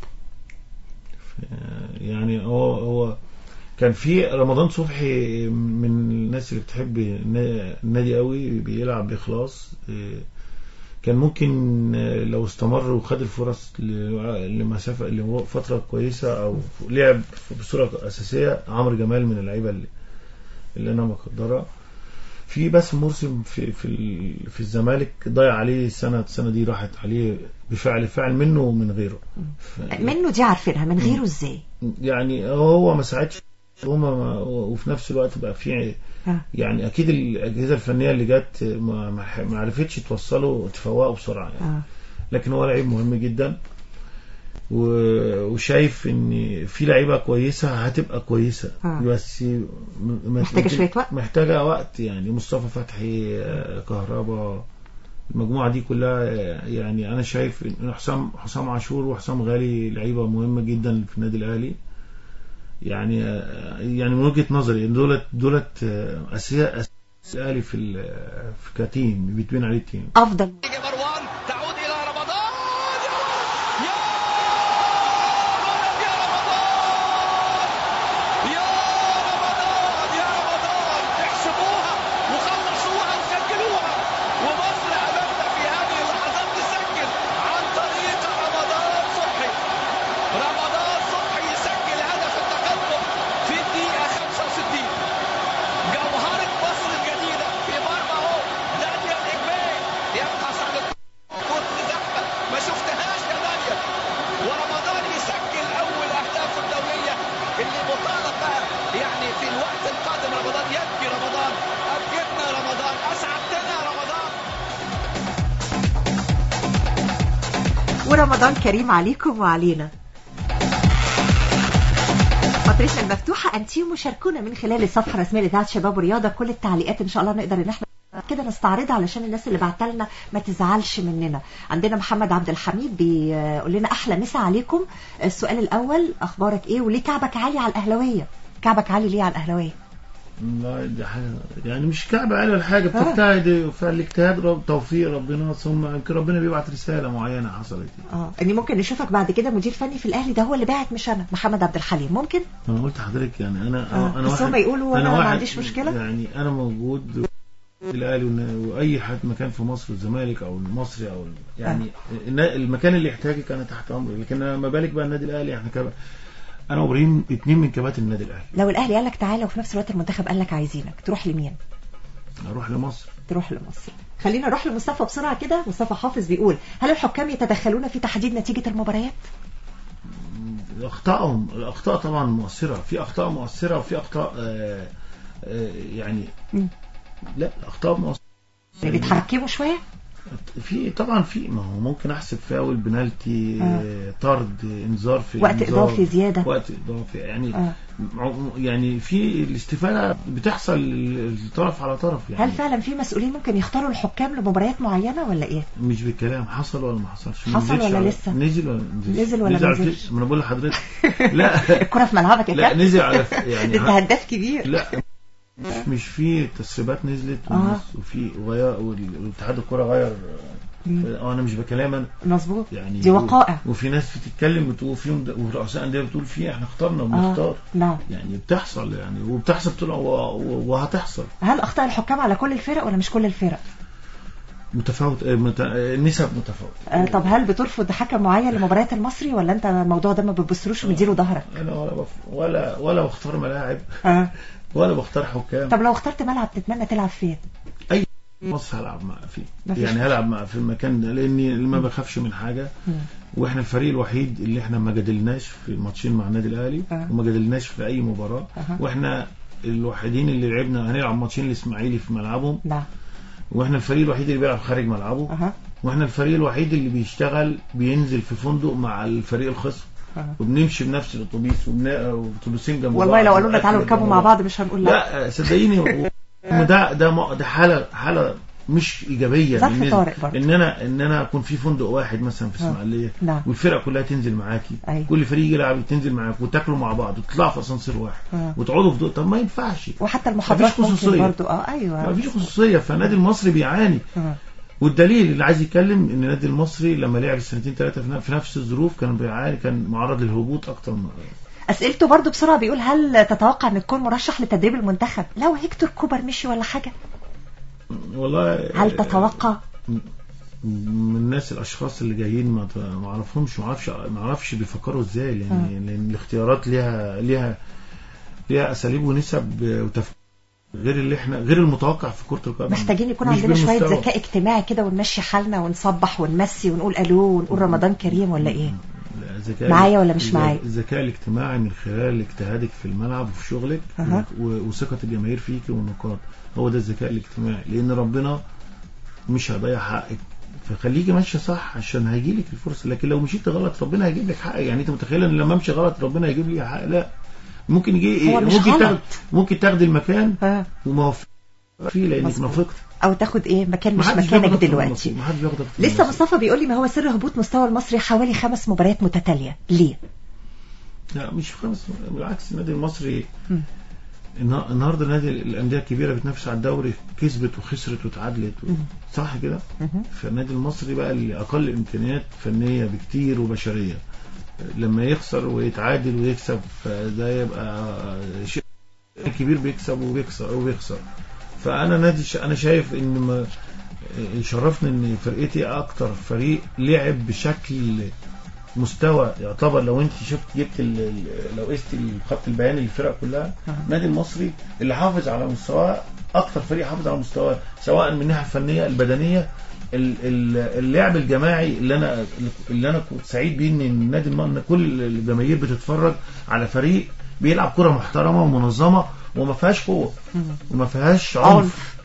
يعني هو هو كان في رمضان صبحي من الناس اللي بتحب النا- النادي قوي بيلعب بإخلاص إيه، كان ممكن آه، لو استمر وخد الفرص ل- لمسافة لفترة كويسة أو لعب بصورة أساسية عمرو جمال من اللعيبة اللي, اللي أنا بقدرها في بس مرسم في في ال- في الزمالك ضيع عليه السنة السنة دي راحت عليه بفعل فعل منه ومن غيره ف- منه دي عارفينها من غيره ازاي يعني هو ما ساعدش هما ما وفي نفس الوقت بقى في آه. يعني اكيد الاجهزه الفنيه اللي جت ما ما ح- ما عرفتش توصله تفوقه بسرعه يعني آه. لكن هو لعيب مهم جدا و- وشايف ان في لعيبه كويسه هتبقى كويسه آه. بس م- ما- محتاجة ممكن- شوية وقت؟ محتاجه وقت يعني مصطفى فتحي آه، كهربا المجموعه دي كلها آه، يعني انا شايف ان حسام حسام عاشور وحسام غالي لعيبه مهمه جدا في النادي الاهلي يعني آه، يعني من وجهه نظري ان دولت دولت آه، اساسياء أساسياء الاهلي في ال- في كتيم بيتبني عليه التيم افضل مروان تعود الى رمضان يا ولد يا رمضان يا رمضان يا رمضان احسبوها وخلصوها وسجلوها ومصر امامنا في هذه اللحظات تسجل عن طريق رمضان صبحي رمضان صبحي يسجل هدف التقدم في الدقيقه 65 جوهرة مصر الجديدة في مرمى اهو نادية الإجمالي يبحث عن ورمضان كريم عليكم وعلينا فترتنا المفتوحة أنتم شاركونا من خلال الصفحة الرسمية لإذاعة شباب ورياضة كل التعليقات إن شاء الله نقدر إن احنا كده نستعرضها علشان الناس اللي بعتها لنا ما تزعلش مننا عندنا محمد عبد الحميد بيقول لنا أحلى مسا عليكم السؤال الأول أخبارك إيه وليه كعبك عالي على الأهلوية كعبك عالي ليه على الأهلوية والله دي حاجة يعني مش كعب على الحاجة بتجتهد فالاجتهاد رب توفيق ربنا ثم يمكن ربنا بيبعت رسالة معينة حصلت اه اني ممكن نشوفك بعد كده مدير فني في الاهلي ده هو اللي باعت مش انا محمد عبد الحليم ممكن انا قلت لحضرتك يعني انا آه، انا بس واحد هما يقولوا أنا ما واحد عنديش مشكلة. يعني انا موجود في الاهلي ون- واي حد مكان في مصر الزمالك او المصري او ال- يعني النا- المكان اللي يحتاجك انا تحت امري لكن أنا ما بالك بقى النادي الاهلي احنا كده انا وابراهيم اتنين من كباتن النادي الاهلي لو الاهلي قال لك تعالى وفي نفس الوقت المنتخب قال لك عايزينك تروح لمين اروح لمصر تروح لمصر خلينا نروح لمصطفى بسرعه كده مصطفى حافظ بيقول هل الحكام يتدخلون في تحديد نتيجه المباريات اخطائهم الاخطاء طبعا مؤثره في اخطاء مؤثره وفي اخطاء آه آه يعني مم. لا الاخطاء مؤثره يعني بيتحكموا شويه في طبعا في ما هو ممكن احسب فاول بنالتي آه. آه. طرد انذار في وقت إنذار، إضافي زيادة. وقت اضافي يعني آه. مع- يعني في الاستفاده بتحصل الطرف على طرف يعني هل فعلا في مسؤولين ممكن يختاروا الحكام لمباريات معينه ولا ايه مش بالكلام حصل ولا ما حصلش ما حصل نزلش ولا على- لسه؟ نزل ولا نزلش نزل ولا ما على نزلش؟ فكرة- ما انا بقول لحضرتك لا الكره في ملعبك يا لا كابتن نزل على يعني انت هداف كبير لا مش في تسريبات نزلت آه. والناس- وفي غير والاتحاد الكوره غير اه انا مش بكلام انا مظبوط يعني دي وقائع وفي ناس بتتكلم بتقول فيهم ده- ورؤساء انديه بتقول فيه احنا اخترنا اه وبنختار نعم يعني بتحصل يعني وبتحصل طول و- و- وهتحصل هل اخطاء الحكام على كل الفرق ولا مش كل الفرق متفاوت آه، مت... آه، نسب متفاوت آه طب هل بترفض حكم معين لمباريات المصري ولا انت الموضوع ده ما بتبصروش ومديله ظهرك انا ولا بف... ولا ولا بختار ملاعب آه. ولا بختار حكام طب لو اخترت ملعب تتمنى تلعب فين اي مصر هلعب مع فيه مفيش يعني هلعب مع في المكان ده لاني ما بخافش من حاجه مم. واحنا الفريق الوحيد اللي احنا ما جادلناش في ماتشين مع النادي الاهلي آه. وما جادلناش في اي مباراه أها. واحنا الوحيدين اللي لعبنا هنلعب ماتشين الاسماعيلي في ملعبهم نعم واحنا الفريق الوحيد اللي بيلعب خارج ملعبه اها واحنا الفريق الوحيد اللي بيشتغل بينزل في فندق مع الفريق الخصم أها. وبنمشي بنفس الاتوبيس وبن- واتوبيسين جنب والله بعض لو قالوا لنا والأكل تعالوا جنب نركبوا مع بعض مش هنقول لا لا صدقيني و- وده ده م- ده حاله حاله مش ايجابيه ظرف بالنسبة- طارئ برضه. ان انا ان انا اكون في فندق واحد مثلا في آه. اسماعيليه نعم. والفرق كلها تنزل معاكي أيوة. كل فريق يلعب تنزل معاك وتاكلوا مع بعض وتطلعوا في اسانسير واحد آه. وتقعدوا في دور طب ما ينفعش وحتى المحاضرات مفيش ممكن خصوصية. برضو اه ايوه ما فيش خصوصيه فالنادي المصري بيعاني آه. والدليل اللي عايز يتكلم ان النادي المصري لما لعب السنتين ثلاثه في ن- في نفس الظروف كان بيعاني كان معرض للهبوط اكتر من اسئلته برضو بسرعه بيقول هل تتوقع ان تكون مرشح لتدريب المنتخب لو هيكتور كوبر مشي ولا حاجه والله هل تتوقع من الناس الاشخاص اللي جايين ما ت- ما اعرفهمش ما اعرفش ما اعرفش بيفكروا ازاي يعني لان الاختيارات ليها ليها ليها اساليب ونسب وتفكير غير اللي احنا غير المتوقع في كره القدم محتاجين يكون مش عندنا شويه بالمستوى. ذكاء اجتماعي كده ونمشي حالنا ونصبح ونمسي ونقول الو ونقول رمضان كريم ولا ايه لا، الذكاء معايا ولا مش الذ- معايا؟ الذكاء الاجتماعي من خلال اجتهادك في الملعب وفي شغلك أها. و- وثقة الجماهير فيك والنقاط هو ده الذكاء الاجتماعي لان ربنا مش هيضيع حقك فخليكي ماشيه صح عشان هيجي لك الفرصه لكن لو مشيت غلط ربنا هيجيب لك حقك يعني انت متخيله ان لما امشي غلط ربنا هيجيب لي حق لا ممكن يجي هو مش ممكن غلط. تاخد ممكن تاخدي المكان ها وما وفق فيه لانك مظبوط. نافقت او تاخد ايه مكان مش محدش مكانك بياخد أكتر من دلوقتي نصيب، محدش بياخد أكتر من لسه نصيب. مصطفى بيقول لي ما هو سر هبوط مستوى المصري حوالي خمس مباريات متتاليه ليه لا مش خمس بالعكس النادي المصري مم. النا- النهارده النادي الانديه الكبيره بتنافس على الدوري كسبت وخسرت وتعادلت و... صح كده؟ مهم. فالنادي المصري بقى اللي اقل امكانيات فنيه بكتير وبشريه لما يخسر ويتعادل ويكسب فده يبقى شيء كبير بيكسب وبيكسر وبيخسر فانا نادي ش... انا شايف ان ما يشرفني ان فرقتي اكتر فريق لعب بشكل مستوى يعتبر لو انت شفت جبت ال- ال- لو قست الخط البياني للفرق كلها النادي المصري اللي حافظ على مستواه اكتر فريق حافظ على مستواه سواء من الناحيه الفنيه البدنيه ال- ال- اللعب الجماعي اللي انا اللي انا كنت سعيد بيه ان النادي الم- ان كل الجماهير بتتفرج على فريق بيلعب كره محترمه ومنظمه وما فيهاش قوه وما فيهاش عنف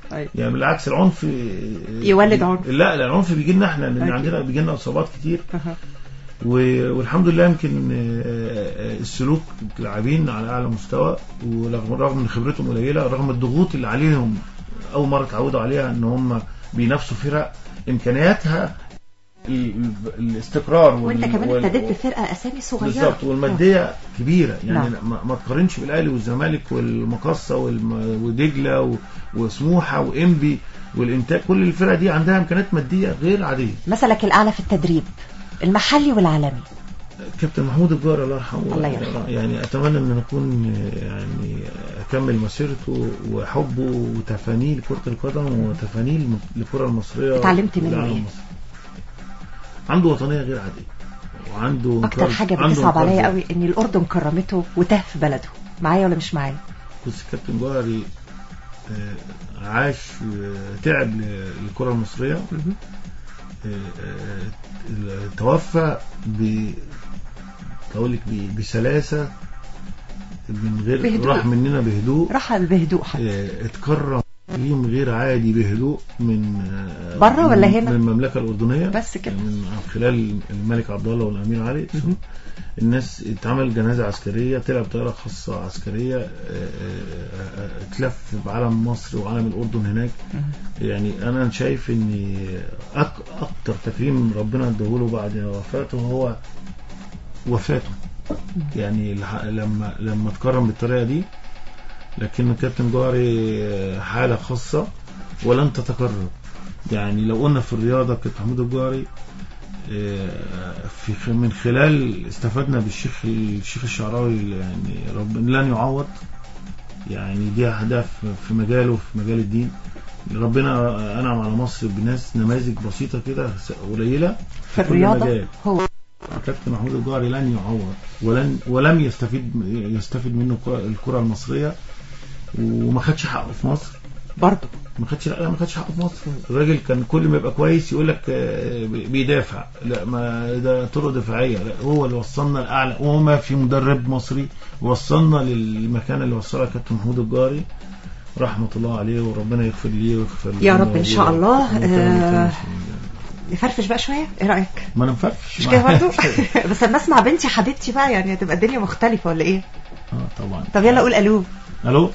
أيوة. يعني بالعكس العنف يولد عنف. لا لا العنف بيجي لنا احنا لان أكيد. عندنا بيجي لنا اصابات كتير أها. و- والحمد لله يمكن آه، آه، السلوك لاعبين على اعلى مستوى ورغم رغم من خبرتهم قليله رغم الضغوط اللي عليهم اول مره اتعودوا عليها ان هم بينافسوا فرق امكانياتها ال- ال- الاستقرار وال- وانت كمان وال- ابتديت بفرقه اسامي صغيره بالظبط والماديه كبيره يعني نعم. ما, ما تقارنش بالاهلي والزمالك والمقصه والم- ودجله و- وسموحه وانبي والانتاج كل الفرق دي عندها امكانيات ماديه غير عاديه مثلك الاعلى في التدريب المحلي والعالمي كابتن محمود الجار الله يرحمه الله يرحمه. يعني اتمنى ان اكون يعني اكمل مسيرته وحبه وتفانيه لكره القدم وتفانيه الم- للكره المصريه اتعلمت منه والعالم إيه؟ المصري. عنده وطنيه غير عاديه وعنده اكتر انقاذ- حاجه عنده بتصعب عليا انقاذ قوي ان الاردن كرمته وتاه في بلده معايا ولا مش معايا بص كابتن جوهري آه، عاش آه، تعب ل- للكرة المصرية مهم. آه، آه، توفى ب أقول لك ب- بسلاسة من غير بهدوء. راح مننا بهدوء رحل بهدوء حتى آه، اتكرم تكريم غير عادي بهدوء من آه، بره ولا من- هنا؟ من المملكة الأردنية بس كده. من خلال الملك عبد الله والأمير علي مهم. الناس اتعمل جنازة عسكرية طلع بطيارة خاصة عسكرية آه، آه، آه، اتلف بعلم مصر وعلم الأردن هناك يعني أنا شايف إن أك- أكتر تكريم ربنا اداهوله بعد وفاته هو وفاته يعني لح- لما لما اتكرم بالطريقة دي لكن الكابتن جوهري حالة خاصة ولن تتكرر يعني لو قلنا في الرياضة كابتن محمود الجوهري آه، في خ- من خلال استفدنا بالشيخ الشيخ الشعراوي يعني رب لن يعوض يعني دي أهداف في مجاله في مجال الدين ربنا أنعم على مصر بناس نماذج بسيطة كده س- قليلة في كل الرياضه مجال. هو كابتن محمود الجوهري لن يعوض ولن ولم يستفيد يستفيد منه الكرة- الكرة المصرية وما خدش حقه في مصر برضه ما خدش لا ما خدش حقه في مصر الراجل كان كل ما يبقى كويس يقول لك آه، بيدافع لا ما ده طرق دفاعيه لا هو اللي وصلنا لاعلى وما في مدرب مصري وصلنا للمكان اللي وصلها كابتن محمود الجاري رحمه الله عليه وربنا يغفر ليه ويغفر يا لنا رب إن شاء ويغفر- الله. ويغفر آه، لنا. نفرفش بقى شويه ايه رايك ما انا مفرفش مش كده برضه بس لما اسمع بنتي حبيبتي بقى يعني هتبقى الدنيا مختلفه ولا ايه اه طبعا طب يلا قول الو الو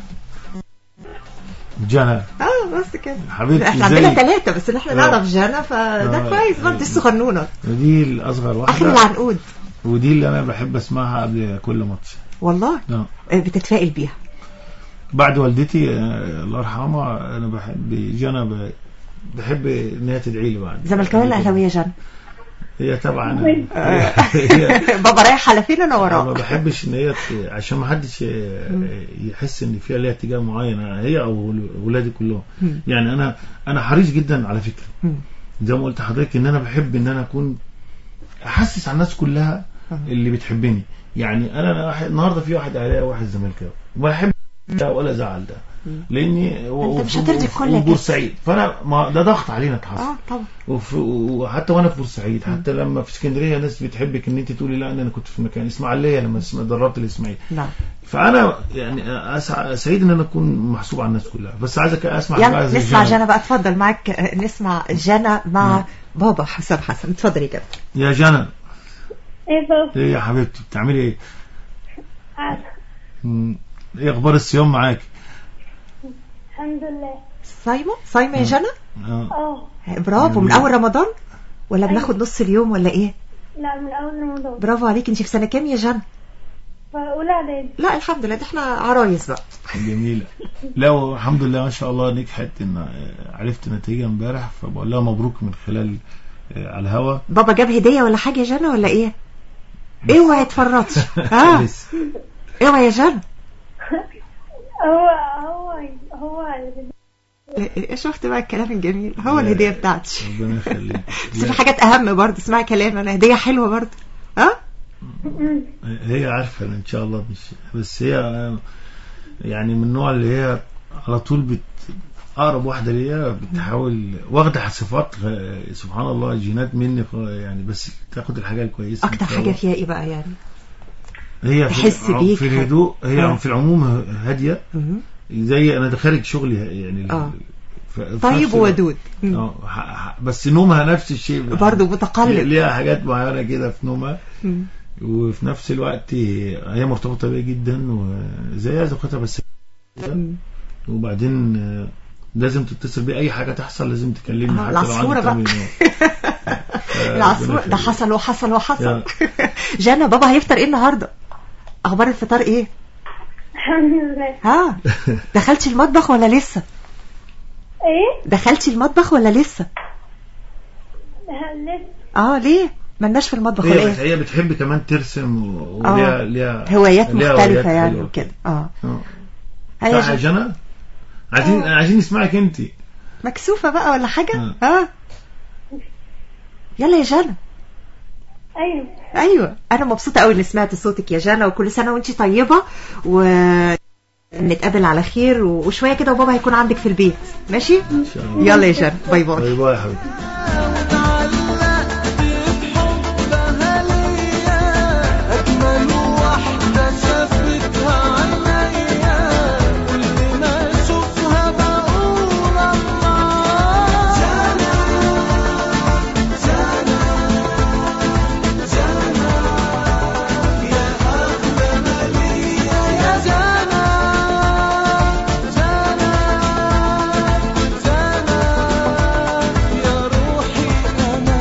جنى اه بس كده حبيبتي احنا عندنا ازيك ثلاثه بس ان احنا آه. نعرف جانا فده آه. كويس برضه الصغنونه ودي الاصغر اخر واحده العنقود ودي اللي انا بحب اسمعها قبل كل ماتش والله آه. آه، بتتفائل بيها بعد والدتي آه، الله يرحمها انا بحب جنى ب- بحب ان هي تدعي لي بعد زملكاويه ولا اهلاويه جانا هي طبعا هي بابا رايح على فين انا أنا ما وراه بحبش ان هي ت- عشان ما حدش آه، يحس ان فيها ليها اتجاه معين هي او ولادي كلهم مم. يعني انا انا حريص جدا على فكره مم. زي ما قلت لحضرتك ان انا بحب ان انا اكون احسس على الناس كلها اللي بتحبني يعني انا أنا واحد النهارده في واحد اهلاوي وواحد زملكاوي وما بحب ده ولا زعل ده لاني و- أنت مش وفي- هترضي وفي- الكل يا وبورسعيد فانا ما ده ضغط علينا تحصل اه طبعا وف- وحتى وانا في بورسعيد حتى لما في اسكندريه ناس بتحبك ان انت تقولي لا انا كنت في مكان اسماعيليه لما اسم- دربت الاسماعيلي نعم فانا يعني أسع- سعيد ان انا اكون محسوب على الناس كلها بس عايزك اسمع يلا بقى زي نسمع جنى. جانا بقى اتفضل معاك آه، نسمع جانا مع بابا حسام حسن اتفضل يا كابتن يا جنى ايه بابا ايه يا حبيبتي بتعملي ايه؟ قاعدة. مم. ايه اخبار الصيام معاك؟ الحمد لله صايمه صايمه يا جانا اه اه برافو من اول رمضان ولا بناخد نص اليوم ولا ايه لا من اول رمضان برافو عليك انت في سنه كام يا جانا فاولى اعدادي لا الحمد لله ده احنا عرايس بقى جميلة لا والحمد لله ما شاء الله نجحت ان آه، عرفت نتيجة امبارح فبقول لها مبروك من خلال آه، على الهوا بابا جاب هديه ولا حاجه يا جانا ولا ايه اوعي تفرطش اه لسه. اوعي يا جانا هو هو هو شفت بقى الكلام الجميل هو الهديه بتاعتي ربنا يخليك بس في حاجات اهم برضه اسمعي كلام انا هديه حلوه برضه ها هي عارفة ان شاء الله مش بس هي آه، يعني من النوع اللي هي على طول بت اقرب واحده ليا بتحاول واخده صفات آه، سبحان الله جينات مني ف- يعني بس تاخد الحاجه الكويسه اكتر إن شاء حاجه الله. فيها ايه بقى يعني هي في تحس الع- بيك في الهدوء هي آه. في العموم هاديه مهم. زي انا ده خارج شغلي يعني آه. ف- في طيب نفس الوقت- ودود مم. اه ح- ح- بس نومها نفس الشيء برضه متقلب. ليها حاجات معينه كده في نومها مم. وفي نفس الوقت هي مرتبطه بيا جدا وزيها زي اخواتها بس مم. وبعدين آه، لازم تتصل بيه اي حاجه تحصل لازم تكلمني آه، حتى لو العصفورة عندي بقى. تمرين. آه، العصفور ربنا ده يخليك. حصل وحصل وحصل يا. جانا بابا هيفطر ايه النهارده اخبار الفطار ايه الحمد لله ها دخلتي المطبخ ولا لسه ايه دخلتي المطبخ ولا لسه لسه اه ليه ملناش في المطبخ ولا هي بت- ايه هي بتحب كمان ترسم و- آه. وليها ليها هوايات ليها مختلفة هوايات يعني حلوة. وكده اه اه هيا صح يا جا- جنى عايزين عايزين نسمعك انت مكسوفة بقى ولا حاجة آه. اه يلا يا جانا ايوه ايوه انا مبسوطة قوي اني سمعت صوتك يا جانا وكل سنة وانتي طيبة و نتقابل على خير و- وشوية كده وبابا هيكون عندك في البيت ماشي ان شاء الله يلا يا جانا باي باي باي باي يا حبيبي بحبها ليا أجمل واحدة شافتها عينيا كل ما أشوفها بقول الله جانا جانا جانا يا أغلى ما ليا يا جانا جانا جانا يا روحي أنا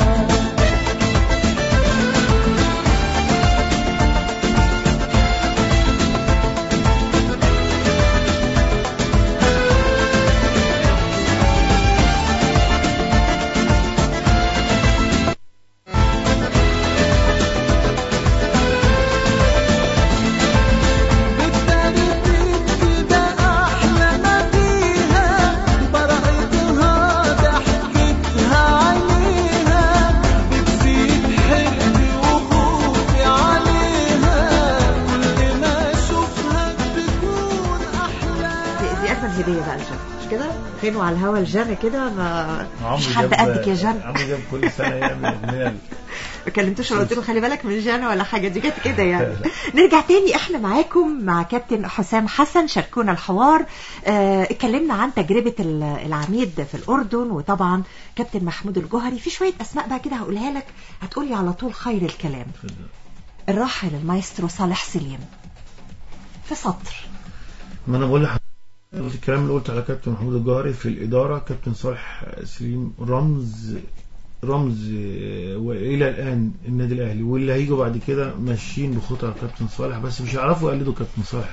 بالترتيب كده أحلى ما فيها براءتها ضحكتها عليها بتزيد حرقي وخوفي عليها كل ما أشوفها بتكون أحلى دي, دي اجمل هدية بقى لجانا مش كده غنوا على الهوا لجانا كده ما عمرو مش حد جاب- قدك يا جانا عمرو جاب كل سنه يعمل اغنيه ما كلمتوش ولا قلت له خلي بالك من جانا ولا حاجه دي جت كده يعني نرجع تاني احنا معاكم مع كابتن حسام حسن شاركونا الحوار اه اتكلمنا عن تجربه ال- العميد في الاردن وطبعا كابتن محمود الجوهري في شويه اسماء بقى كده هقولها لك هتقولي على طول خير الكلام الراحل المايسترو صالح سليم في سطر ما انا بقول لحضرتك الكلام اللي قلته على كابتن محمود الجوهري في الاداره كابتن صالح سليم رمز رمز آه، والى الان النادي الاهلي واللي هيجوا بعد كده ماشيين بخطى كابتن صالح بس مش هيعرفوا يقلدوا كابتن صالح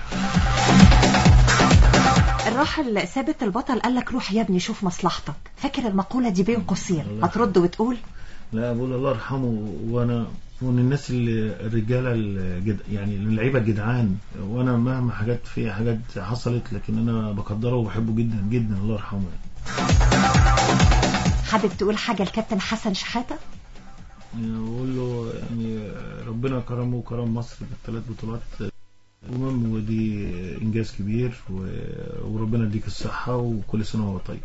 الراحل ثابت البطل قال لك روح يا ابني شوف مصلحتك فاكر المقوله دي بين قوسين الله هترد وتقول لا بقول الله يرحمه وانا من الناس اللي الرجاله الجد يعني اللعيبه الجدعان وانا مهما حاجات في حاجات حصلت لكن انا بقدره وبحبه جدا جدا الله يرحمه يعني. حابب تقول حاجه لكابتن حسن شحاته يعني بقول له يعني ربنا كرمه وكرم مصر بالثلاث بطولات أمم ودي إنجاز كبير و- وربنا يديك الصحة وكل سنة وهو طيب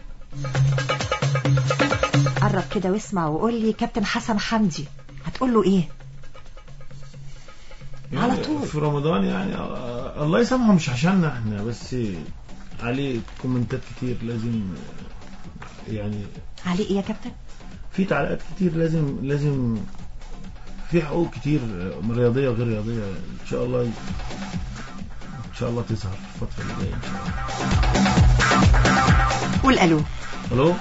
قرب كده واسمع وقول لي كابتن حسن حمدي هتقول له ايه على يعني طول. في رمضان يعني آه، الله يسامحه مش عشاننا احنا بس عليه كومنتات كتير لازم آه، يعني عليه ايه يا كابتن في تعليقات كتير لازم لازم في حقوق كتير آه، رياضية وغير رياضية إن شاء الله إن شاء الله تظهر في الفترة اللي جاية إن شاء الله قول الو ألو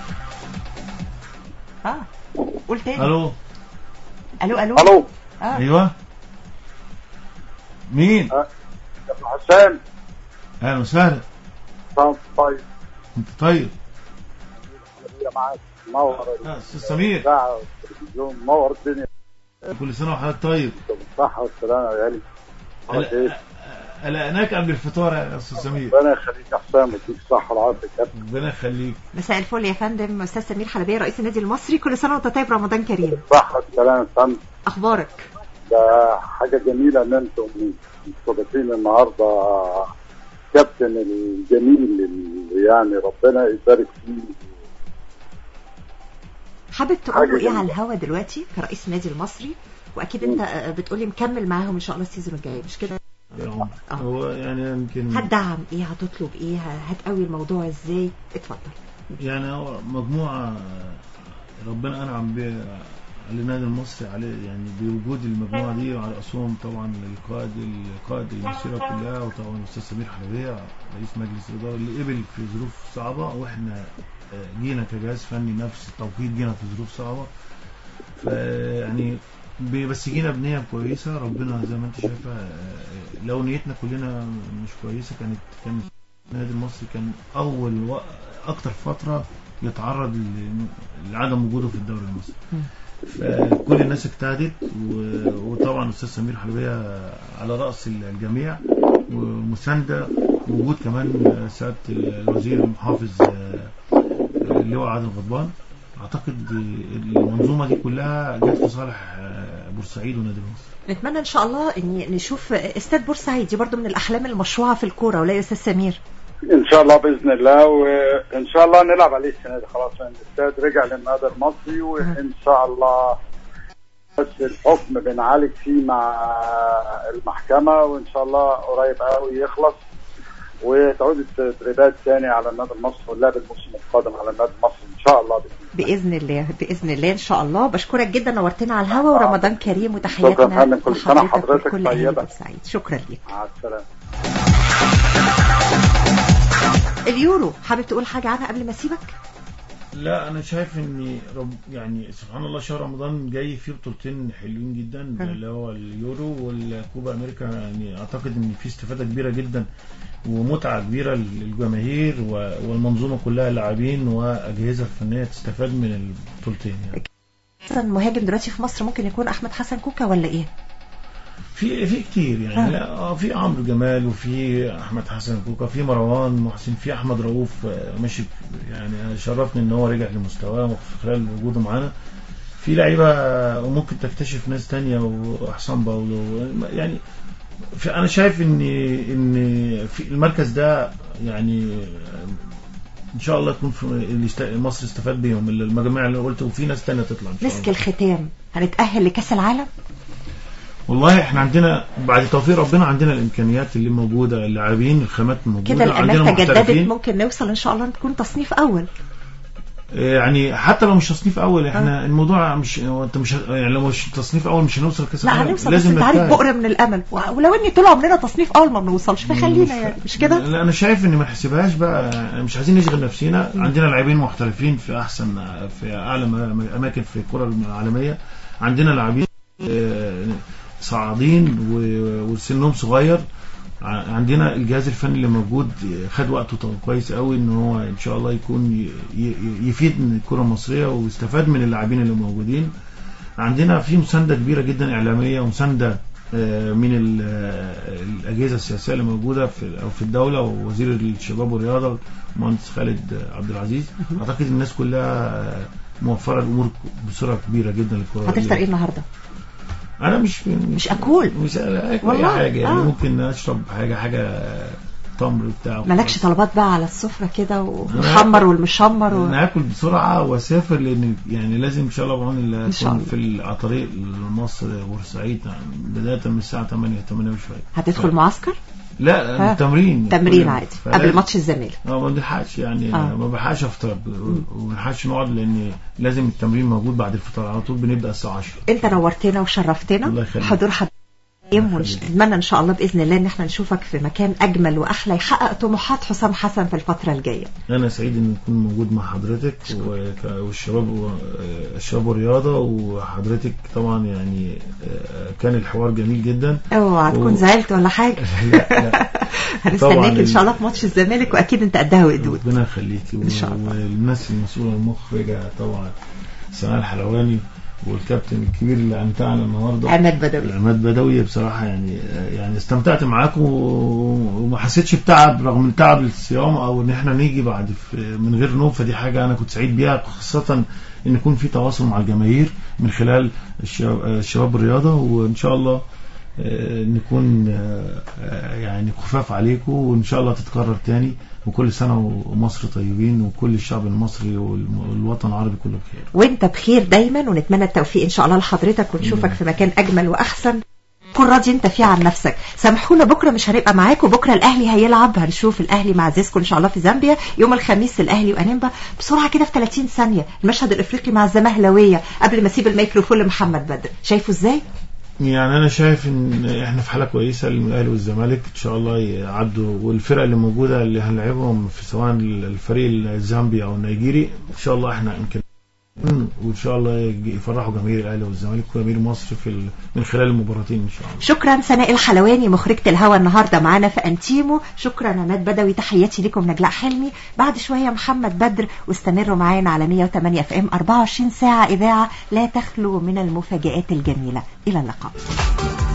اه قول تاني ألو الو الو الو اه أيوه مين؟ كابتن حسام أهلا وسهلا طب طيب أنت طيب يا معاك منور آه، أستاذ سمير الاذاعه والتلفزيون منور الدنيا كل سنة وحضرتك طيب بالصحه والسلامه يا غالي عملت ايه؟ قلقناك قبل الفطار يا أستاذ سمير ربنا يخليك يا حسام يديك الصحه والعافيه يا كابتن ربنا يخليك مساء الفل يا فندم استاذ سمير حلبيه رئيس النادي المصري كل سنه وانت طيب رمضان كريم بالصحه والسلامه يا فندم اخبارك ده حاجه جميله ان انتم مستضيفين النهارده كابتن الجميل اللي يعني ربنا يبارك فيه حابب حاجة تقول له ايه جميلة. على الهوا دلوقتي كرئيس النادي المصري واكيد انت آه، بتقولي مكمل معاهم ان شاء الله السيزون الجاي مش كده يا عمر آه. هو يعني يمكن هتدعم ايه هتطلب ايه هتقوي الموضوع ازاي اتفضل يعني هو مجموعة ربنا أنعم بها على النادي المصري عليه يعني بوجود المجموعة دي وعلى رأسهم طبعا القائد القائد المسيرة كلها وطبعا الأستاذ سمير حلبية رئيس مجلس الإدارة اللي قبل في ظروف صعبة وإحنا آه، جينا كجهاز فني نفس التوقيت جينا في ظروف صعبة فيعني ب- بس جينا بنية كويسة ربنا زي ما انت شايفة آه، لو نيتنا كلنا مش كويسة كانت كان النادي المصري كان أول و... أكتر فترة يتعرض ل- لعدم وجوده في الدوري المصري فكل الناس اجتهدت و- وطبعا الاستاذ سمير حلبيه على راس الجميع ومسانده وجود كمان سياده الوزير المحافظ اللواء عادل غضبان اعتقد المنظومه دي كلها جت في صالح بورسعيد ونادي مصر نتمنى ان شاء الله ان نشوف استاد بورسعيد دي برضو من الاحلام المشروعه في الكوره ولا يا استاذ سمير ان شاء الله باذن الله وان شاء الله نلعب عليه السنه دي خلاص لان الاستاد رجع للنادي المصري وان شاء الله بس الحكم بنعالج فيه مع المحكمه وان شاء الله قريب قوي يخلص وتعود التدريبات تاني على النادي المصري واللعب الموسم القادم على النادي المصري ان شاء الله باذن الله باذن الله باذن الله ان شاء الله بشكرك جدا نورتنا على الهوا ورمضان كريم شكرا وتحياتنا فندم كل سنه لحضرتك حضرتك وكل اهل طيبه بورسعيد شكرا لك مع السلامه اليورو حابب تقول حاجه عنها قبل ما اسيبك لا انا شايف ان رب يعني سبحان الله شهر رمضان جاي فيه بطولتين حلوين جدا اللي هو اليورو والكوبا امريكا يعني اعتقد ان في استفاده كبيره جدا ومتعه كبيره للجماهير و- والمنظومه كلها اللاعبين واجهزه فنيه تستفاد من البطولتين يعني احسن مهاجم دلوقتي في مصر ممكن يكون احمد حسن كوكا ولا ايه في في كتير يعني آه. لا آه، في عمرو جمال وفي احمد حسن كوكا في مروان محسن في احمد رؤوف آه، ماشي يعني شرفني ان هو رجع لمستواه خلال وجوده معانا في لعيبه آه، وممكن تكتشف ناس تانية واحسان باولو يعني في انا شايف ان ان في المركز ده يعني آه، ان شاء الله يكون في اللي است- مصر استفاد بيهم المجاميع اللي قلت وفي ناس تانية تطلع ان شاء مسك الله الختام هنتاهل لكاس العالم والله احنا عندنا بعد توفيق ربنا عندنا الامكانيات اللي موجوده اللاعبين الخامات موجوده كده عندنا الامال تجددت محترفين. ممكن نوصل ان شاء الله نكون تصنيف اول يعني حتى لو مش تصنيف اول احنا الموضوع مش هو انت مش ه- يعني لو مش تصنيف اول مش هنوصل كاس لا العالم. هنوصل بس لازم انت عارف نجتهد. بؤره من الامل و- ولو ان طول عمرنا تصنيف اول ما بنوصلش فخلينا يعني مش كده لا انا شايف ان ما نحسبهاش بقى مش عايزين نشغل نفسينا عندنا لاعبين محترفين في احسن في اعلى م- اماكن في الكره العالميه عندنا لاعبين آه، صاعدين و- وسنهم صغير ع- عندنا الجهاز الفني اللي موجود خد وقته طو- كويس قوي ان هو ان شاء الله يكون ي- ي- يفيد من الكره المصريه ويستفاد من اللاعبين اللي موجودين عندنا في مسانده كبيره جدا اعلاميه ومسانده آه، من ال- آه، الاجهزه السياسيه اللي موجوده في او في الدوله ووزير الشباب والرياضه المهندس خالد عبد العزيز اعتقد الناس كلها آه، موفره الامور بصوره كبيره جدا للكره هتفطر ايه النهارده انا مش مش اكل مش اكل والله؟ اي حاجه يعني آه. ممكن اشرب حاجه حاجه تمر بتاع مالكش طلبات بقى على السفره كده والمحمر والمشمر و... ناكل بسرعه واسافر لان يعني لازم ان شاء الله بعون الله إن شاء اكون الله. في ال- على طريق مصر بورسعيد بدايه من الساعه 8 8 وشويه هتدخل معسكر لا ها. التمرين تمرين كل- عادي فلا- قبل ماتش الزمالك اه ما بنلحقش يعني آه. ما بلحقش افطر وما بنلحقش نقعد لان لازم التمرين موجود بعد الفطار على طول بنبدا الساعه 10 انت نورتنا وشرفتنا الله يخليك. حضور حضرتك ونتمنى ان شاء الله باذن الله ان احنا نشوفك في مكان اجمل واحلى يحقق طموحات حسام حسن في الفتره الجايه انا سعيد ان اكون موجود مع حضرتك وك- والشباب و- الشباب والرياضه وحضرتك طبعا يعني آه، كان الحوار جميل جدا اوعى تكون و- زعلت ولا حاجه لا لا طبعاً هنستناك ان ال- شاء الله في ماتش الزمالك واكيد انت قدها وقدود ربنا يخليكي إن شاء الله. والناس المسؤوله المخرجه طبعا سناء الحلواني والكابتن الكبير اللي امتعنا النهارده عماد بدوي عماد بدوي بصراحه يعني يعني استمتعت معاكم وما حسيتش بتعب رغم من تعب الصيام او ان احنا نيجي بعد في من غير نوم فدي حاجه انا كنت سعيد بيها خاصه ان يكون في تواصل مع الجماهير من خلال الشباب, الشباب الرياضه وان شاء الله آه، نكون آه، آه، يعني خفاف عليكم وان شاء الله تتكرر تاني وكل سنه ومصر طيبين وكل الشعب المصري والوطن العربي كله بخير وانت بخير دايما ونتمنى التوفيق ان شاء الله لحضرتك ونشوفك في مكان اجمل واحسن كن راضي انت فيه عن نفسك سامحونا بكره مش هنبقى معاكم بكره الاهلي هيلعب هنشوف الاهلي مع زيسكو ان شاء الله في زامبيا يوم الخميس الاهلي وانيمبا بسرعه كده في 30 ثانيه المشهد الافريقي مع الزمهلاويه قبل ما اسيب الميكروفون لمحمد بدر شايفه ازاي يعني انا شايف ان احنا في حاله كويسه الاهلي والزمالك ان شاء الله يعدوا والفرق اللي موجوده اللي هنلعبهم في سواء الفريق الزامبي او النيجيري ان شاء الله احنا يمكن وان شاء الله يجي- يفرحوا جماهير الاهلي والزمالك وجماهير مصر في ال... من خلال المباراتين ان شاء الله شكرا سناء الحلواني مخرجة الهوا النهاردة معانا في أنتيمو شكرا عماد بدوي تحياتي لكم نجلاء حلمي بعد شوية محمد بدر واستمروا معانا على 108 اف ام 24 ساعة إذاعة لا تخلو من المفاجآت الجميلة إلى اللقاء